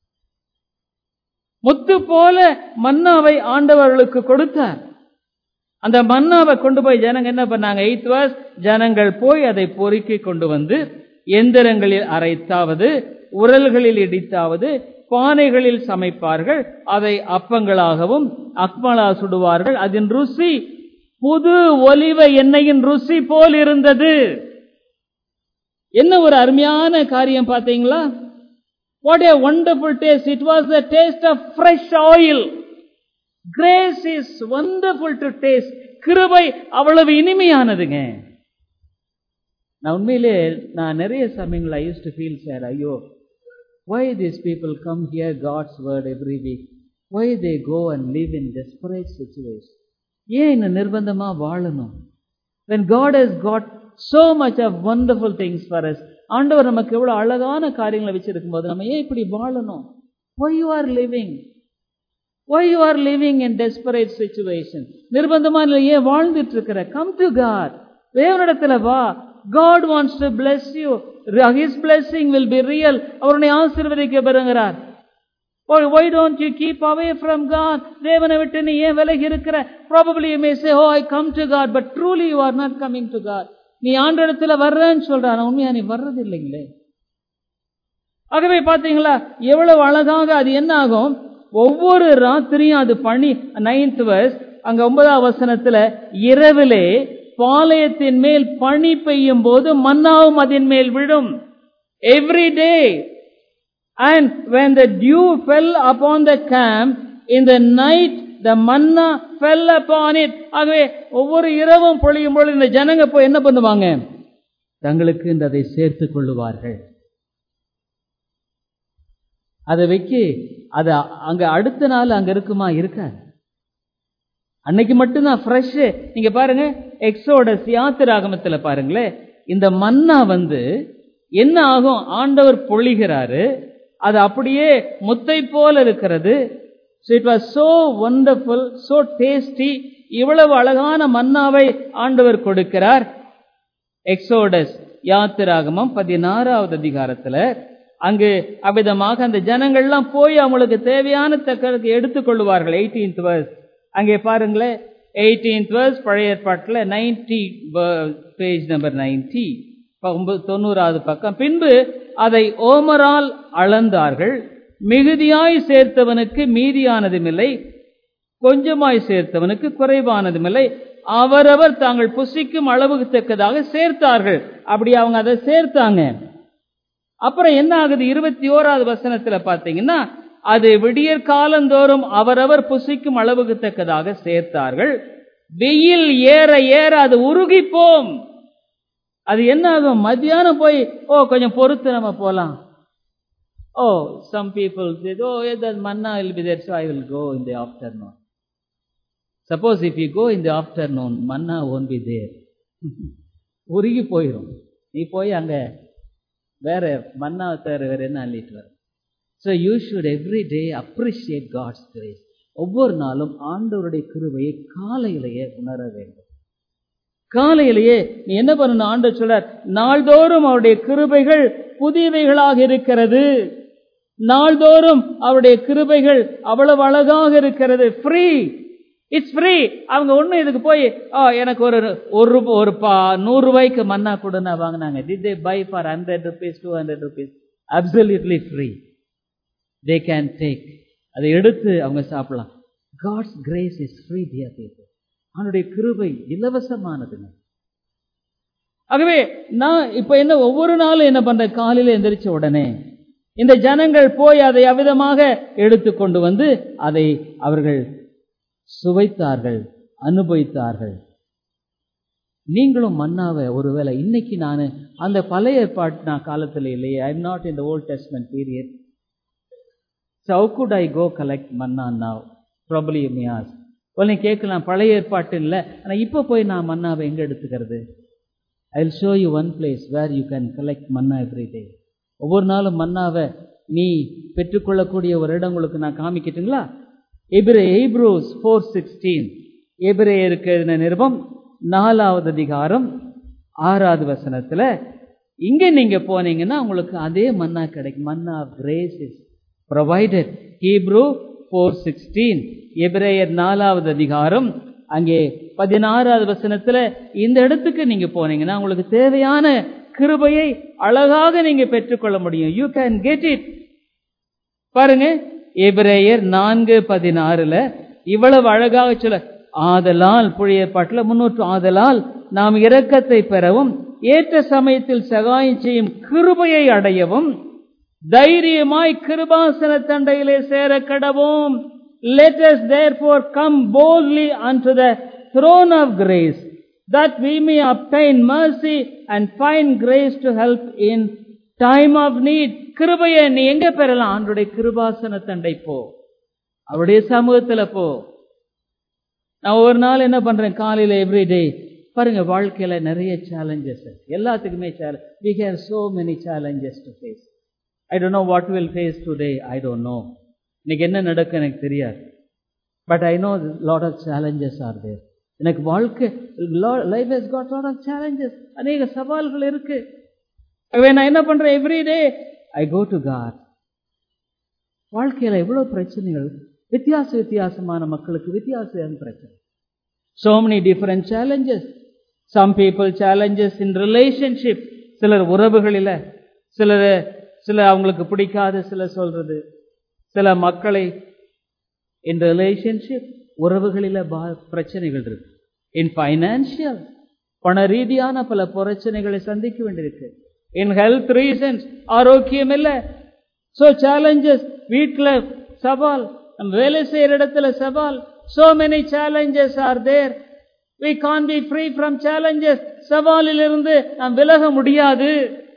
முத்து போல மன்னாவை ஆண்டவர்களுக்கு கொடுத்தார் அந்த மன்னாவை கொண்டு போய் ஜனங்க என்ன பண்ணாங்க எயித் வாஸ் ஜனங்கள் போய் அதை பொறுக்கி கொண்டு வந்து எந்திரங்களில் அரைத்தாவது உரல்களில் இடித்தாவது பானைகளில் சமைப்பார்கள் அதை அப்பங்களாகவும் அக்மலா சுடுவார்கள் அதன் ருசி புது ஒலிவ எண்ணெயின் ருசி போல் இருந்தது என்ன ஒரு அருமையான காரியம் பார்த்தீங்களா what a wonderful taste it was the taste of fresh oil grace is wonderful to taste கிருபை அவ்வளவு இனிமையானதுங்க நான் உண்மையிலே நான் நிறைய சமயங்கள் I use to feel sir ஐயோ why these people come hear God's word every week? Why they go and live in desperate situation? ஏன் இந்த நிர்பந்தமா வாழணும் when God has got so much of wonderful things for us ஆண்டவர் நமக்கு எவ்வளவு அழகான காரியங்களை வச்சிருக்கும் போது நம்ம ஏன் இப்படி வாழணும் why you are living why you are living in desperate situation நிர்பந்தமா ஏன் வாழ்ந்துட்டு இருக்கிற come to God தேவனிடத்துல வா God wants to bless you. His blessing will be real. அவருடைய ஆசீர்வதிக்க பெறுகிறார் why don't you keep away from God? தேவனை விட்டு நீ ஏன் விலகி இருக்கிற probably you may say oh I come to God but truly you are not coming to God நீ ஆண்டஇடத்துல வர்றேன்னு சொல்றான் உண்மையா நீ வர்றது இல்லைங்களே ஆகவே பாத்தீங்களா எவ்வளவு அழகாக அது என்ன ஆகும் ஒவ்வொரு ராத்திரியும் அது பணி நைன்த் வர்ஸ் அங்க ஒன்பதாம் வசனத்துல இரவிலே பாளையத்தின் மேல் பனி பெய்யும் போது மன்னாவும் அதன் மேல் விழும் every day and when the dew fell upon the camp in the night the manna fell upon it ஆகவே ஒவ்வொரு இரவும் பொழியும் பொழுது இந்த ஜனங்க போய் என்ன பண்ணுவாங்க தங்களுக்கு இந்த அதை சேர்த்துக் கொள்ளுவார்கள் அதை வைக்கி அது அங்க அடுத்த நாள் அங்க இருக்குமா இருக்காது அன்னைக்கு மட்டும்தான் ஃப்ரெஷ் நீங்க பாருங்க எக்ஸோடஸ் யாத்திராகமத்துல பாருங்களேன் இந்த மன்னா வந்து என்ன ஆகும் ஆண்டவர் பொழிகிறாரு அது அப்படியே முத்தை போல இருக்கிறது it was so wonderful so tasty இவ்வளவு அழகான மன்னாவை ஆண்டவர் கொடுக்கிறார் எக்ஸோடஸ் யாத்திராகமம் பதினாறாவது அதிகாரத்துல அங்கு அவ்விதமாக அந்த ஜனங்கள்லாம் போய் அவங்களுக்கு தேவையான தக்கருக்கு எடுத்துக்கொள்வார்கள் எயிட்டீன்த் வர்ஸ் அங்கே பாருங்களேன் எயிட்டீன்த் வர்ஸ் பழைய ஏற்பாட்டில் நைன்டி பேஜ் நம்பர் நைன்டி தொண்ணூறாவது பக்கம் பின்பு அதை ஓமரால் அளந்தார்கள் மிகுதியாய் சேர்த்தவனுக்கு மீதியானதுமில்லை கொஞ்சமாய் சேர்த்தவனுக்கு குறைவானதுமில்லை அவரவர் தாங்கள் புசிக்கும் அளவுக்கு தக்கதாக சேர்த்தார்கள் அப்படி அவங்க அதை சேர்த்தாங்க அப்புறம் என்ன ஆகுது இருபத்தி ஓராவது வசனத்துல பாத்தீங்கன்னா அது விடியற் காலந்தோறும் அவரவர் புசிக்கும் அளவுக்கு தக்கதாக சேர்த்தார்கள் வெயில் ஏற ஏற அது உருகிப்போம் அது என்ன ஆகும் மத்தியானம் போய் ஓ கொஞ்சம் பொறுத்து நம்ம போலாம் oh some people oh that manna will be there so I will go in the afternoon suppose if you go in the afternoon manna won't be there உருகி போயிடும் நீ போய் அங்க வேற மன்னா தவிர வேற என்ன அள்ளிட்டு வர so you should every day appreciate God's grace ஒவ்வொரு நாளும் ஆண்டவருடைய கிருபையை காலையிலேயே உணர வேண்டும் காலையிலேயே நீ என்ன பண்ணணும் ஆண்டு சொல்றார் நாள்தோறும் அவருடைய கிருபைகள் புதியவைகளாக இருக்கிறது நாள்தோறும் அவருடைய கிருபைகள் அவ்வளவு அழகாக இருக்கிறது ஃப்ரீ இட்ஸ் ஃப்ரீ அவங்க ஒண்ணு இதுக்கு போய் எனக்கு ஒரு ஒரு ரூபாய் ஒரு பா நூறு ரூபாய்க்கு மன்னா கொடுன்னா வாங்கினாங்க did they buy for hundred rupees two hundred rupees absolutely free they can take அதை எடுத்து அவங்க சாப்பிடலாம் காட்ஸ் கிரேஸ் இஸ் ஃப்ரீ டியர் பீப்புள் அவனுடைய கிருபை இலவசமானதுங்க ஆகவே நான் இப்ப என்ன ஒவ்வொரு நாளும் என்ன பண்றேன் காலையில எந்திரிச்ச உடனே இந்த ஜனங்கள் போய் அதை அவிதமாக எடுத்து கொண்டு வந்து அதை அவர்கள் சுவைத்தார்கள் அனுபவித்தார்கள் நீங்களும் மன்னாவை ஒருவேளை இன்னைக்கு நான் அந்த பழைய ஏற்பாட்டு நான் காலத்தில் இல்லையே I am not in the Old Testament period so how could I go collect manna now probably மியாஸ் உடனே கேட்கலாம் பழைய ஏற்பாட்டு இல்லை ஆனால் இப்போ போய் நான் மன்னாவை எங்கே எடுத்துக்கிறது I will show you one place where you can collect manna every day ஒவ்வொரு நாளும் மன்னாவை நீ பெற்றுக்கொள்ளக்கூடிய ஒரு இடம் உங்களுக்கு நான் காமிக்கட்டுங்களா எபிரே எய்ப்ரோஸ் ஃபோர் சிக்ஸ்டீன் எபிரே இருக்கிற நிருபம் நாலாவது அதிகாரம் ஆறாவது வசனத்துல இங்க நீங்க போனீங்கன்னா உங்களுக்கு அதே மன்னா கிடைக்கும் manna grace is provided Hebrew four sixteen எபிரேயர் நாலாவது அதிகாரம் அங்கே பதினாறாவது வசனத்துல இந்த இடத்துக்கு நீங்க போனீங்கன்னா உங்களுக்கு தேவையான கிருபையை அழகாக நீங்க பெற்றுக்கொள்ள முடியும் யூ கேன் கெட் இட் பாருங்க எபிரேயர் நான்கு பதினாறுல இவ்வளவு அழகாக சொல்ல ஆதலால் புழிய பாட்டில் முன்னூற்று ஆதலால் நாம் இரக்கத்தை பெறவும் ஏற்ற சமயத்தில் சகாயம் செய்யும் கிருபையை அடையவும் தைரியமாய் கிருபாசன தண்டையிலே சேர கடவும் let us therefore come boldly unto the throne of grace that we may obtain mercy and find grace to help in time of need கிருபையை நீ எங்க பெறலாம் ஆண்டுடைய கிருபாசன தண்டை போ அவருடைய சமூகத்துல போ நான் ஒரு நாள் என்ன பண்றேன் காலையில எவ்ரிடே பாருங்க வாழ்க்கையில நிறைய சேலஞ்சஸ் எல்லாத்துக்குமே challenge we have so many challenges to face I don't know what will face today I don't know இன்னைக்கு என்ன நடக்கும் எனக்கு தெரியாது but I know lot of challenges are there எனக்கு வாழ்க்கை life has got lot of challenges அநேக சவால்கள் இருக்கு ஆகவே நான் என்ன பண்றேன் every day I go to God வாழ்க்கையில எவ்வளவு பிரச்சனைகள் வித்தியாச வித்தியாசமான மக்களுக்கு வித்தியாசமான பிரச்சனை so many different challenges some people challenges in relationship சிலர் உறவுகளில சிலர் சில அவங்களுக்கு பிடிக்காத சில சொல்றது சில மக்களை இன் ரிலேஷன்ஷிப் உறவுகளில பிரச்சனைகள் இருக்கு இன் ஃபைனான்சியல் பண ரீதியான பல பிரச்சனைகளை சந்திக்க வேண்டியிருக்கு இன் ஹெல்த் ரீசன்ஸ் ஆரோக்கியம் இல்லை ஸோ சேலஞ்சஸ் வீட்டில் சவால் நம்ம வேலை செய்யற இடத்துல சவால் so many challenges are there we can't be free from challenges சவாலில் இருந்து நாம் விலக முடியாது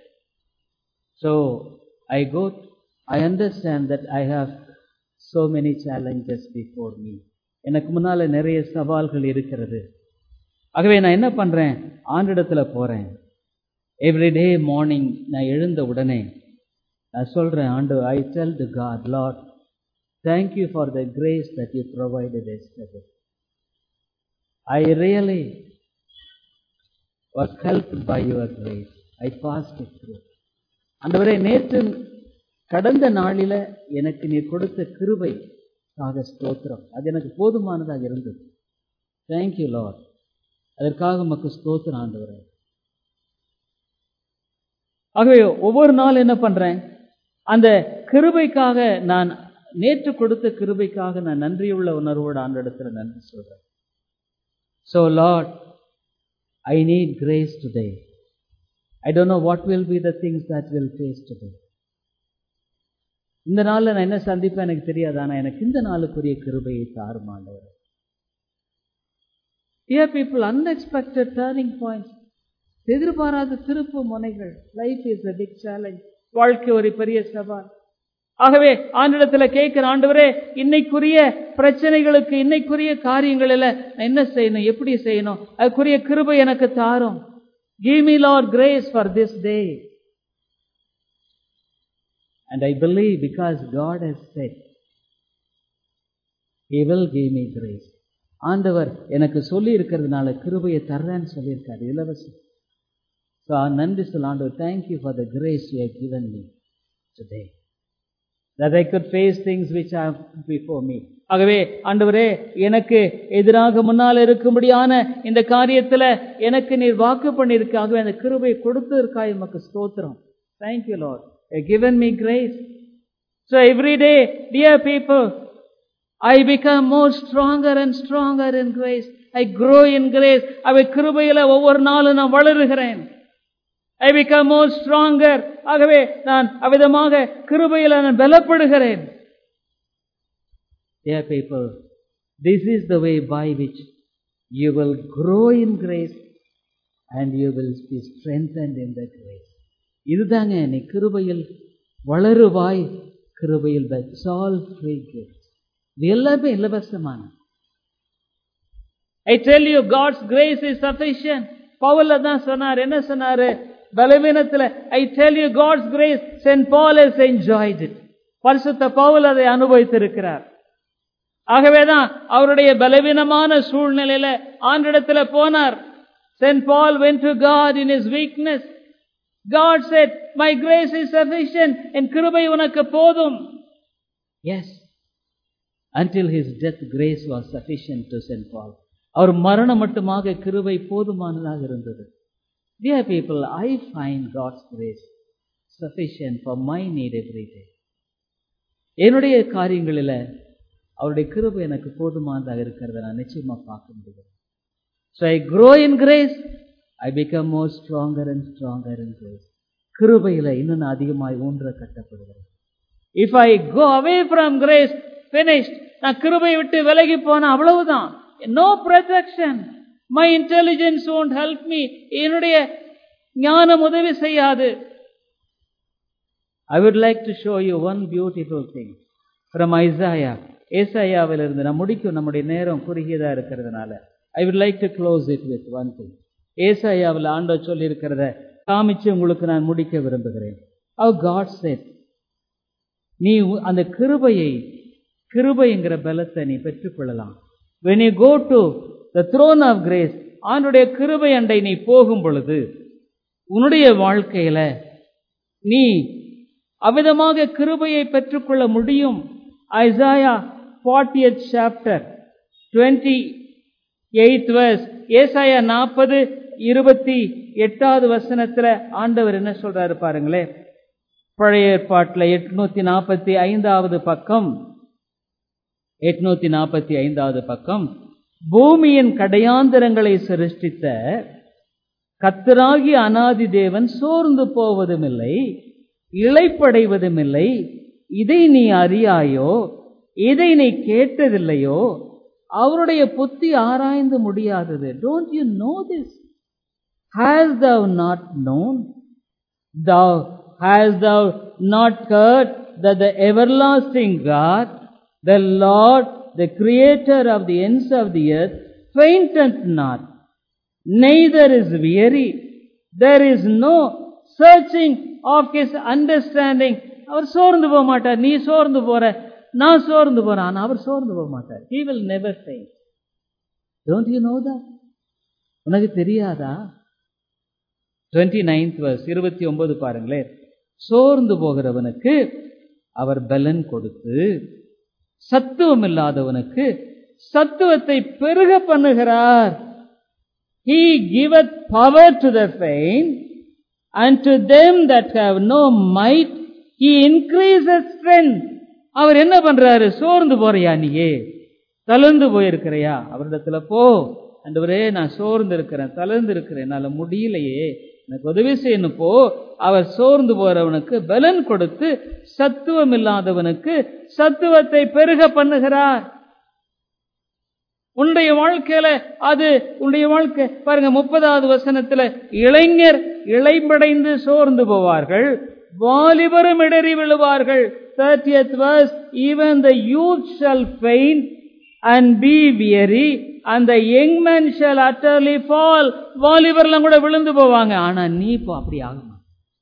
so I go I understand that I have so many challenges before me எனக்கு முன்னால நிறைய சவால்கள் இருக்கிறது ஆகவே நான் என்ன பண்றேன் ஆண்டிடத்துல போறேன் எவ்ரிடே மார்னிங் நான் எழுந்த உடனே நான் சொல்றேன் ஆண்டு I tell to God Lord thank you for the grace that you provided yesterday I really was helped by your grace. I passed it through. அந்தவரே நேற்று கடந்த நாளில எனக்கு நீ கொடுத்த கிருபை ஆக ஸ்தோத்திரம் அது எனக்கு போதுமானதாக இருந்தது தேங்க்யூ லார்ட் அதற்காக உமக்கு ஸ்தோத்திரம் ஆண்டவரே ஆகவே ஒவ்வொரு நாள் என்ன பண்றேன் அந்த கிருபைக்காக நான் நேற்று கொடுத்த கிருபைக்காக நான் நன்றியுள்ள உணர்வோடு ஆண்டிடத்துல நன்றி சொல்றேன் so Lord I need grace today. I don't know what will be the things that will face today. இந்த நாளில் நான் என்ன சந்திப்பேன் எனக்கு தெரியாது ஆனால் எனக்கு இந்த நாளுக்குரிய கிருபையை தாரும் ஆண்டவர் Dear people, unexpected turning points. எதிர்பாராத திருப்பு முனைகள் life is a big challenge. வாழ்க்கை ஒரு பெரிய சவால் ஆகவே ஆண்டிடத்துல கேட்கிற ஆண்டவரே இன்னைக்குரிய பிரச்சனைகளுக்கு இன்னைக்குரிய காரியங்களில் நான் என்ன செய்யணும் எப்படி செய்யணும் அதுக்குரிய கிருபை எனக்கு தாரும் give me Lord grace for this day and I believe because God has said he will give me grace ஆண்டவர் எனக்கு சொல்லி இருக்கிறதுனால கிருபையை தர்றேன்னு சொல்லியிருக்காரு இலவசம் ஸோ நன்றி சொல்ல ஆண்டவர் thank you for the grace you have given me today that I could face things which are before me. ஆகவே ஆண்டவரே எனக்கு எதிராக முன்னால் இருக்கும்படியான இந்த காரியத்துல எனக்கு நீர் வாக்கு பண்ணியிருக்க ஆகவே அந்த கிருபை கொடுத்ததற்காக உமக்கு ஸ்தோத்திரம் thank you Lord given me grace So every day, dear people, I become more stronger and stronger in grace. I grow in grace. அவை கிருபையில ஒவ்வொரு நாளும் நான் வளருகிறேன் ஐ பிகம் மோர் ஸ்ட்ராங்கர் ஆகவே நான் அவ்விதமாக கிருபையில நான் பலப்படுகிறேன் Dear people, this is the way by which you will grow in grace and you will be strengthened in the grace. இதுதாங்க நீ கிருபையில் வளருவாய் கிருபையில் that's all free gifts. இது எல்லாமே இலவசமான I tell you God's grace is sufficient பவுல்ல தான் சொன்னார் என்ன சொன்னாரு பலவீனத்துல I tell you God's grace Saint Paul is enjoyed it பரிசுத்த பவுல் அதை அனுபவித்திருக்கிறார் ஆகவேதான் அவருடைய பலவீனமான சூழ்நிலையில ஆண்டிடத்துல போனார் Saint Paul went to God in is weakness God said my grace is sufficient என் கிருபை உனக்கு போதும் yes until his death grace was sufficient to St. Paul. அவர் மரணம் மட்டுமாக கிருபை போதுமானதாக இருந்தது Dear people, I find God's grace sufficient for my need every day. என்னுடைய காரியங்களில் அவருடைய கிருபை எனக்கு போதுமானதாக இருக்கிறத நான் நிச்சயமா பார்க்க முடியும் so I grow in grace I become more stronger and stronger in grace கிருபையில் இன்னும் நான் அதிகமாய் ஊன்ற கட்டப்படுகிறேன் if I go away from grace finished நான் கிருபை விட்டு விலகி போன அவ்வளவுதான் no protection my intelligence won't help me என்னுடைய ஞானம் உதவி செய்யாது I would like to show you one beautiful thing from Isaiah ஏசாயாவிலிருந்து நான் முடிக்கும் நம்முடைய நேரம் குறுகியதா இருக்கிறதுனால I would like to close it with one thing ஏசாயாவில் ஆண்டவர் சொல்லி இருக்கிறத காமிச்சு உங்களுக்கு நான் முடிக்க விரும்புகிறேன் அவ் காட் செட் நீ அந்த கிருபையை கிருபைங்கிற பலத்தை நீ பெற்றுக்கொள்ளலாம் when you go to the throne of grace ஆண்டுடைய கிருபை அண்டை நீ போகும் பொழுது உன்னுடைய வாழ்க்கையில நீ அவ்விதமாக கிருபையை பெற்றுக்கொள்ள முடியும் Isaiah fortieth chapter twenty eighth verse ஏசாயா நாற்பது இருபத்தி எட்டாவது வசனத்துல ஆண்டவர் என்ன சொல்றாரு பாருங்களேன் பழைய ஏற்பாட்டில் எட்நூத்தி நாற்பத்தி ஐந்தாவது பக்கம் எட்நூத்தி நாற்பத்தி ஐந்தாவது பக்கம் பூமியின் கடையாந்தரங்களை சிருஷ்டித்த கத்தராகி அனாதி தேவன் சோர்ந்து போவதும் இல்லை இழைப்படைவதும் இல்லை இதை நீ அறியாயோ இதை நீ கேட்டதில்லையோ அவருடைய புத்தி ஆராய்ந்து முடியாதது don't you know this has tau not known has thou tau heard ஹர்ட் that the everlasting God the Lord, the creator of the ends of the earth, fainteth not, neither is weary. There is no searching of his understanding. அவர் சோர்ந்து போக மாட்டார் நீ சோர்ந்து போற நான் சோர்ந்து போறேன் ஆனா அவர் சோர்ந்து போக மாட்டார் he will never faint don't you know that உனக்கு தெரியாதா டுவெண்ட்டி நைன்த் வர்ஸ் இருபத்தி ஒன்பது பாருங்களேன் சோர்ந்து போகிறவனுக்கு அவர் பலன் கொடுத்து சத்துவம் இல்லாதவனுக்கு சத்துவத்தை பெருக பண்ணுகிறார் He giveth power to the faint, and to them that have no might, He increases strength. அவர் என்ன பண்றாரு சோர்ந்து போறியா நீயே தளர்ந்து போயிருக்கிறையா அவரிடத்துல போ அண்டவரே நான் சோர்ந்து இருக்கிறேன் தளர்ந்து இருக்கிறேன் என்னால முடியலையே எனக்கு உதவி செய்யணும் போ அவர் சோர்ந்து போறவனுக்கு பலன் கொடுத்து சத்துவம் இல்லாதவனுக்கு சத்துவத்தை பெருக பண்ணுகிறார் உன்னுடைய வாழ்க்கையில அது உன்னுடைய வாழ்க்கை பாருங்க முப்பதாவது வசனத்துல இளைஞர் இளைப்படைந்து சோர்ந்து போவார்கள் வாலிபரும் இடறி விழுவார்கள் thirtieth verse even the youth shall faint and be weary and the young men shall utterly fall வாலிபர்லாம் கூட விழுந்து போவாங்க ஆனா நீ இப்போ அப்படி ஆகுமா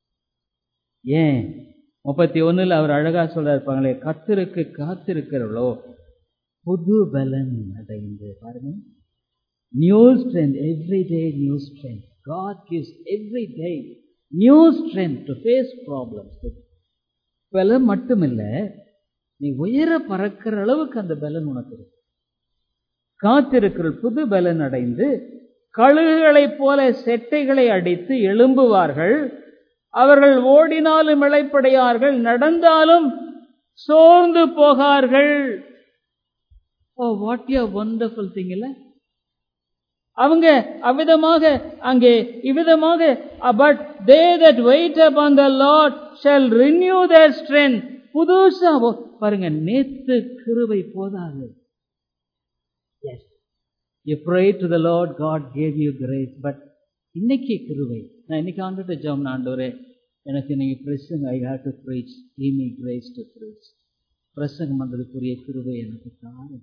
ஏன் முப்பத்தி ஒண்ணுல அவர் அழகா சொல்றாரு இருப்பாங்களே கத்திருக்கு காத்திருக்கிறவளோ புது பலன் அடைந்து பாருங்க new strength every day new strength God gives every day new strength to face problems பலம் மட்டுமில்ல நீ உயர பறக்கிற அளவுக்கு அந்த பலன் உனக்கு இருக்கு காத்திருக்கிற புது பலன் அடைந்து கழுகுகளைப் போல செட்டைகளை அடித்து எழும்புவார்கள் அவர்கள் ஓடினாலும் இழைப்படையார்கள் நடந்தாலும் சோர்ந்து போகார்கள் oh what you wonderful thing இல்ல அவங்க அவ்விதமாக அங்கே இவ்விதமாக but they that wait upon the Lord shall renew their strength புதுசா பாருங்க நேத்து கிருபை போதாது yes you pray to the Lord God gave you grace but இன்னைக்கு கிருபை நான் இன்னைக்கு ஆண்டுட்டு ஜோம் ஆண்டவரே எனக்கு நீங்க பிரசங்க I have to preach give me grace to preach பிரசங்கம் பண்றதுக்குரிய கிருபை எனக்கு தாரும்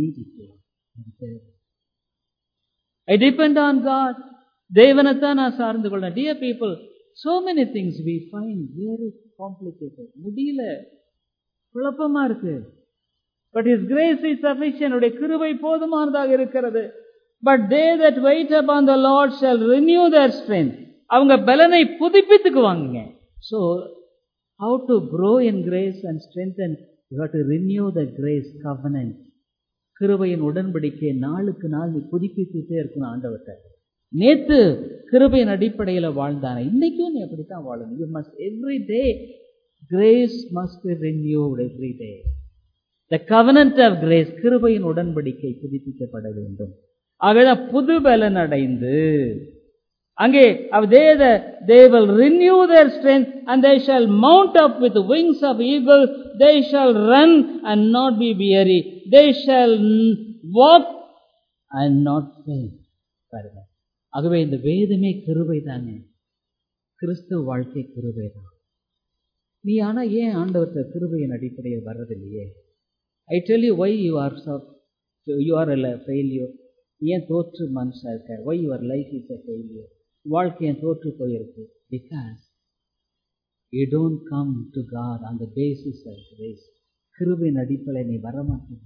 ஐ டிபெண்ட் ஆன் காட் தேவனைத்தான் நான் சார்ந்து கொள்ள dear people so many things we find very complicated முடியல குழப்பமா இருக்கு but is grace is sufficient உடைய கிருபை போதுமானதாக இருக்கிறது but they that wait upon the Lord shall renew their strength அவங்க பலனை புதுப்பித்துக்குவாங்க so how to grow in grace and strength and you have to renew the grace covenant கிருபையின் உடன்படிக்கை நாளுக்கு நாள் நீ புதுப்பித்துட்டே இருக்கணும் ஆண்டவர்கிட்ட நேத்து கிருபையின் அடிப்படையில் வாழ்ந்தானே இன்னைக்கும் நீ அப்படித்தான் வாழணும் you must every day grace must be renewed every day the covenant of grace கிருபையின் உடன்படிக்கை புதுப்பிக்கப்பட வேண்டும் ஆகதான் புது பலன் அடைந்து அங்கே they they will renew their strength and they shall mount up with wings of eagle they shall run and not be weary they shall walk and not fail பாருங்க ஆகவே இந்த வேதமே கிருபை தாங்க கிறிஸ்துவ வாழ்க்கை கிருபை தான் நீ ஆனா ஏன் ஆண்டவர்கிட்ட கிருபையின் அடிப்படையில் வர்றதில்லையே I tell you why you are you are a failure ஏன் தோற்று மனுஷா இருக்க why your life is a failure வாழ்க்கை ஏன் தோற்று போயிருக்கு because you don't come to God on the basis of grace கிருபின் அடிப்படையில் நீ வரமாட்டேங்க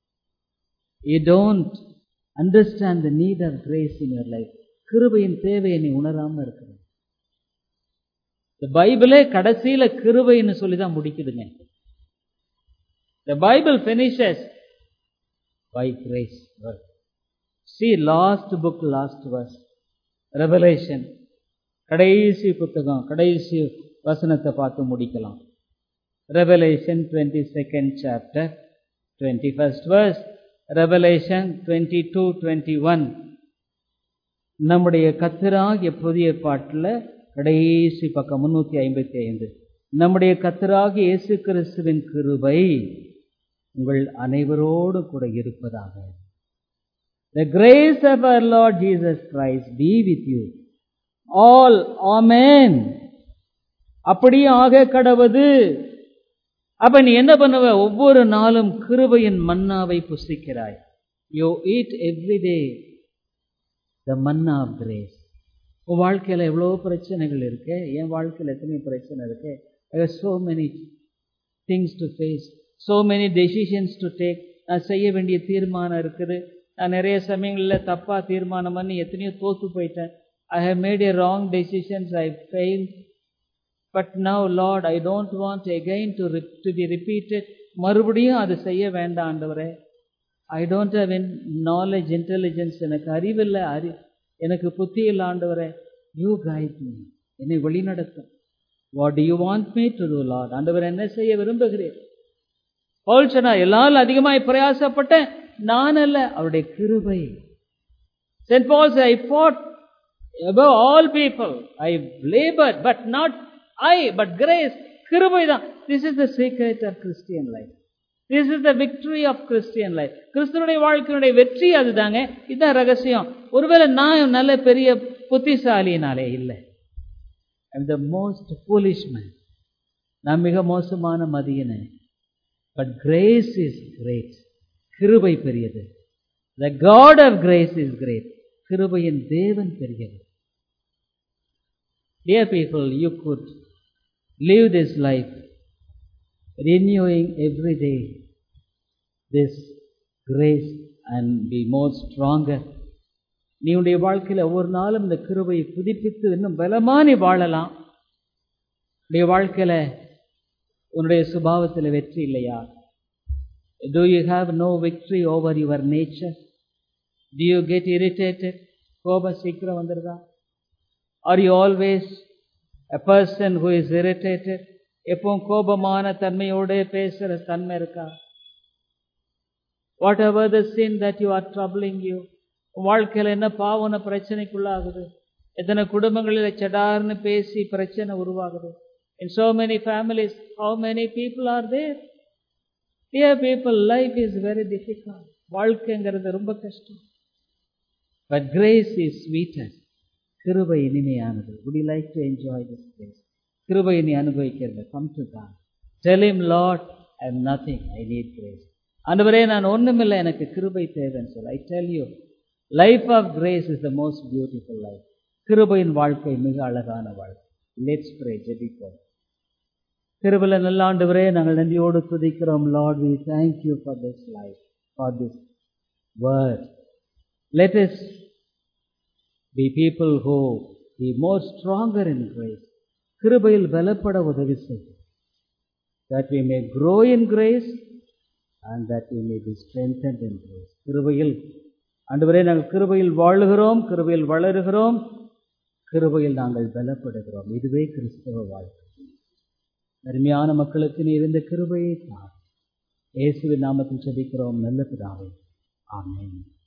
you don't understand the need of grace in your life கிருபையின் தேவையை நீ உணராம இருக்கிற இந்த பைபிளே கடைசியில கிருபைன்னு சொல்லி தான் முடிக்குதுங்க The Bible finishes by grace. See last book, last verse. Revelation. கடைசி புத்தகம் கடைசி வசனத்தை பார்த்து முடிக்கலாம் Revelation twenty second chapter twenty first verse Revelation twenty two twenty one நம்முடைய கத்திராகிய புதிய பாட்டில் கடைசி பக்கம் முன்னூற்றி ஐம்பத்தி ஐந்து நம்முடைய கத்தராக இயேசு கிறிஸ்துவின் கிருபை உங்கள் அனைவரோடு கூட இருப்பதாக The grace of our Lord Jesus Christ be with you. All, Amen. அப்படியே ஆக கடவது அப்ப நீ என்ன பண்ணுவ ஒவ்வொரு நாளும் கிருபையின் மன்னாவை புசிக்கிறாய் you eat every day the manna of grace உன் வாழ்க்கையில் எவ்வளோ பிரச்சனைகள் இருக்கு என் வாழ்க்கையில் எத்தனை பிரச்சனை இருக்கு I so many things to face so many decisions to take நான் செய்ய வேண்டிய தீர்மானம் இருக்குது நான் நிறைய சமயங்களில் தப்பாக தீர்மானம் பண்ணி எத்தனையோ தோற்று போயிட்டேன் I have made a wrong decisions I fail but now Lord I don't want again to to be repeated மறுபடியும் அது செய்ய வேண்டாம் ஆண்டவரே I don't have in knowledge intelligence எனக்கு அறிவில்லை அறி எனக்கு புத்தி இல்லை ஆண்டவரே யூ கைட் மீ என்னை வழிநடத்தும் what do you want me to do Lord ஆண்டவர் என்ன செய்ய விரும்புகிறேன் பவுல் சொன்னா எல்லாரும் அதிகமாய் பிரயாசப்பட்டேன் நான் அல்ல அவருடைய கிருபை Saint Paul's I fought above all people I labored but not I but grace கிருபை தான் this is the secret of Christian life this is the victory of Christian life கிறிஸ்தனுடைய வாழ்க்கையினுடைய வெற்றி அதுதாங்க இதுதான் ரகசியம் ஒருவேளை நான் நல்ல பெரிய புத்திசாலினாலே இல்லை I'm the most foolish man நான் மிக மோசமான மதியனை பட் கிரேஸ் இஸ் கிரேட் கிருபை பெரியது the God of grace is great கிருபையின் தேவன் பெரியது dear people you could live this life renewing every day this grace and be more stronger நீ உடைய வாழ்க்கையில் ஒவ்வொரு நாளும் இந்த கிருபையை புதுப்பித்து இன்னும் பலமா நீ வாழலாம் உடைய வாழ்க்கையில உன்னுடைய சுபாவத்தில் வெற்றி இல்லையா Do you have no victory over your nature? Do you get irritated? கோபம் சீக்கிரம் வந்துடுதா Are you always a person who is irritated? எப்பவும் கோபமான தன்மையோட பேசுற தன்மை இருக்கா whatever the sin that you are troubling you வாழ்க்கையில என்ன பாவன பிரச்சனைக்குள்ளாகுது எத்தனை குடும்பங்களில் செடார்னு பேசி பிரச்சனை உருவாகுது in so many families how many people are there dear people life is very difficult வாழ்க்கைங்கிறது ரொம்ப கஷ்டம் பட் கிரேஸ் இஸ் ஸ்வீட்டர் கிருபை இனிமையானது would you like to enjoy this grace கிருபை நீ அனுபவிக்கிறது come to God tell him lord i am nothing i need grace ஆண்டவரே நான் ஒண்ணுமில்லை எனக்கு கிருபை தேவைன்னு சொல்ல I tell you life of grace is the most beautiful life கிருபையின் வாழ்க்கை மிக அழகான வாழ்க்கை லெட்ஸ் ப்ரே ஜெபிப்போம் கிருபையில நல்ல ஆண்டவரே நாங்கள் நன்றியோடு துதிக்கிறோம் Lord we thank you for this life for this word let us be people who be more stronger in grace கிருபையில் பலப்பட உதவி செய்யும் that we may grow in grace and that we may be strengthened in grace கிருபையில் ஆண்டவரே நாங்கள் கிருபையில் வாழுகிறோம் கிருபையில் வளருகிறோம் கிருபையில் நாங்கள் பலப்படுகிறோம் இதுவே கிறிஸ்தவ வாழ்க்கை அருமையான மக்களுக்கு நீ இருந்த கிருபையை தான் இயேசுவின் நாமத்தில் செபிக்கிறோம் நல்ல பிதாவே ஆமென்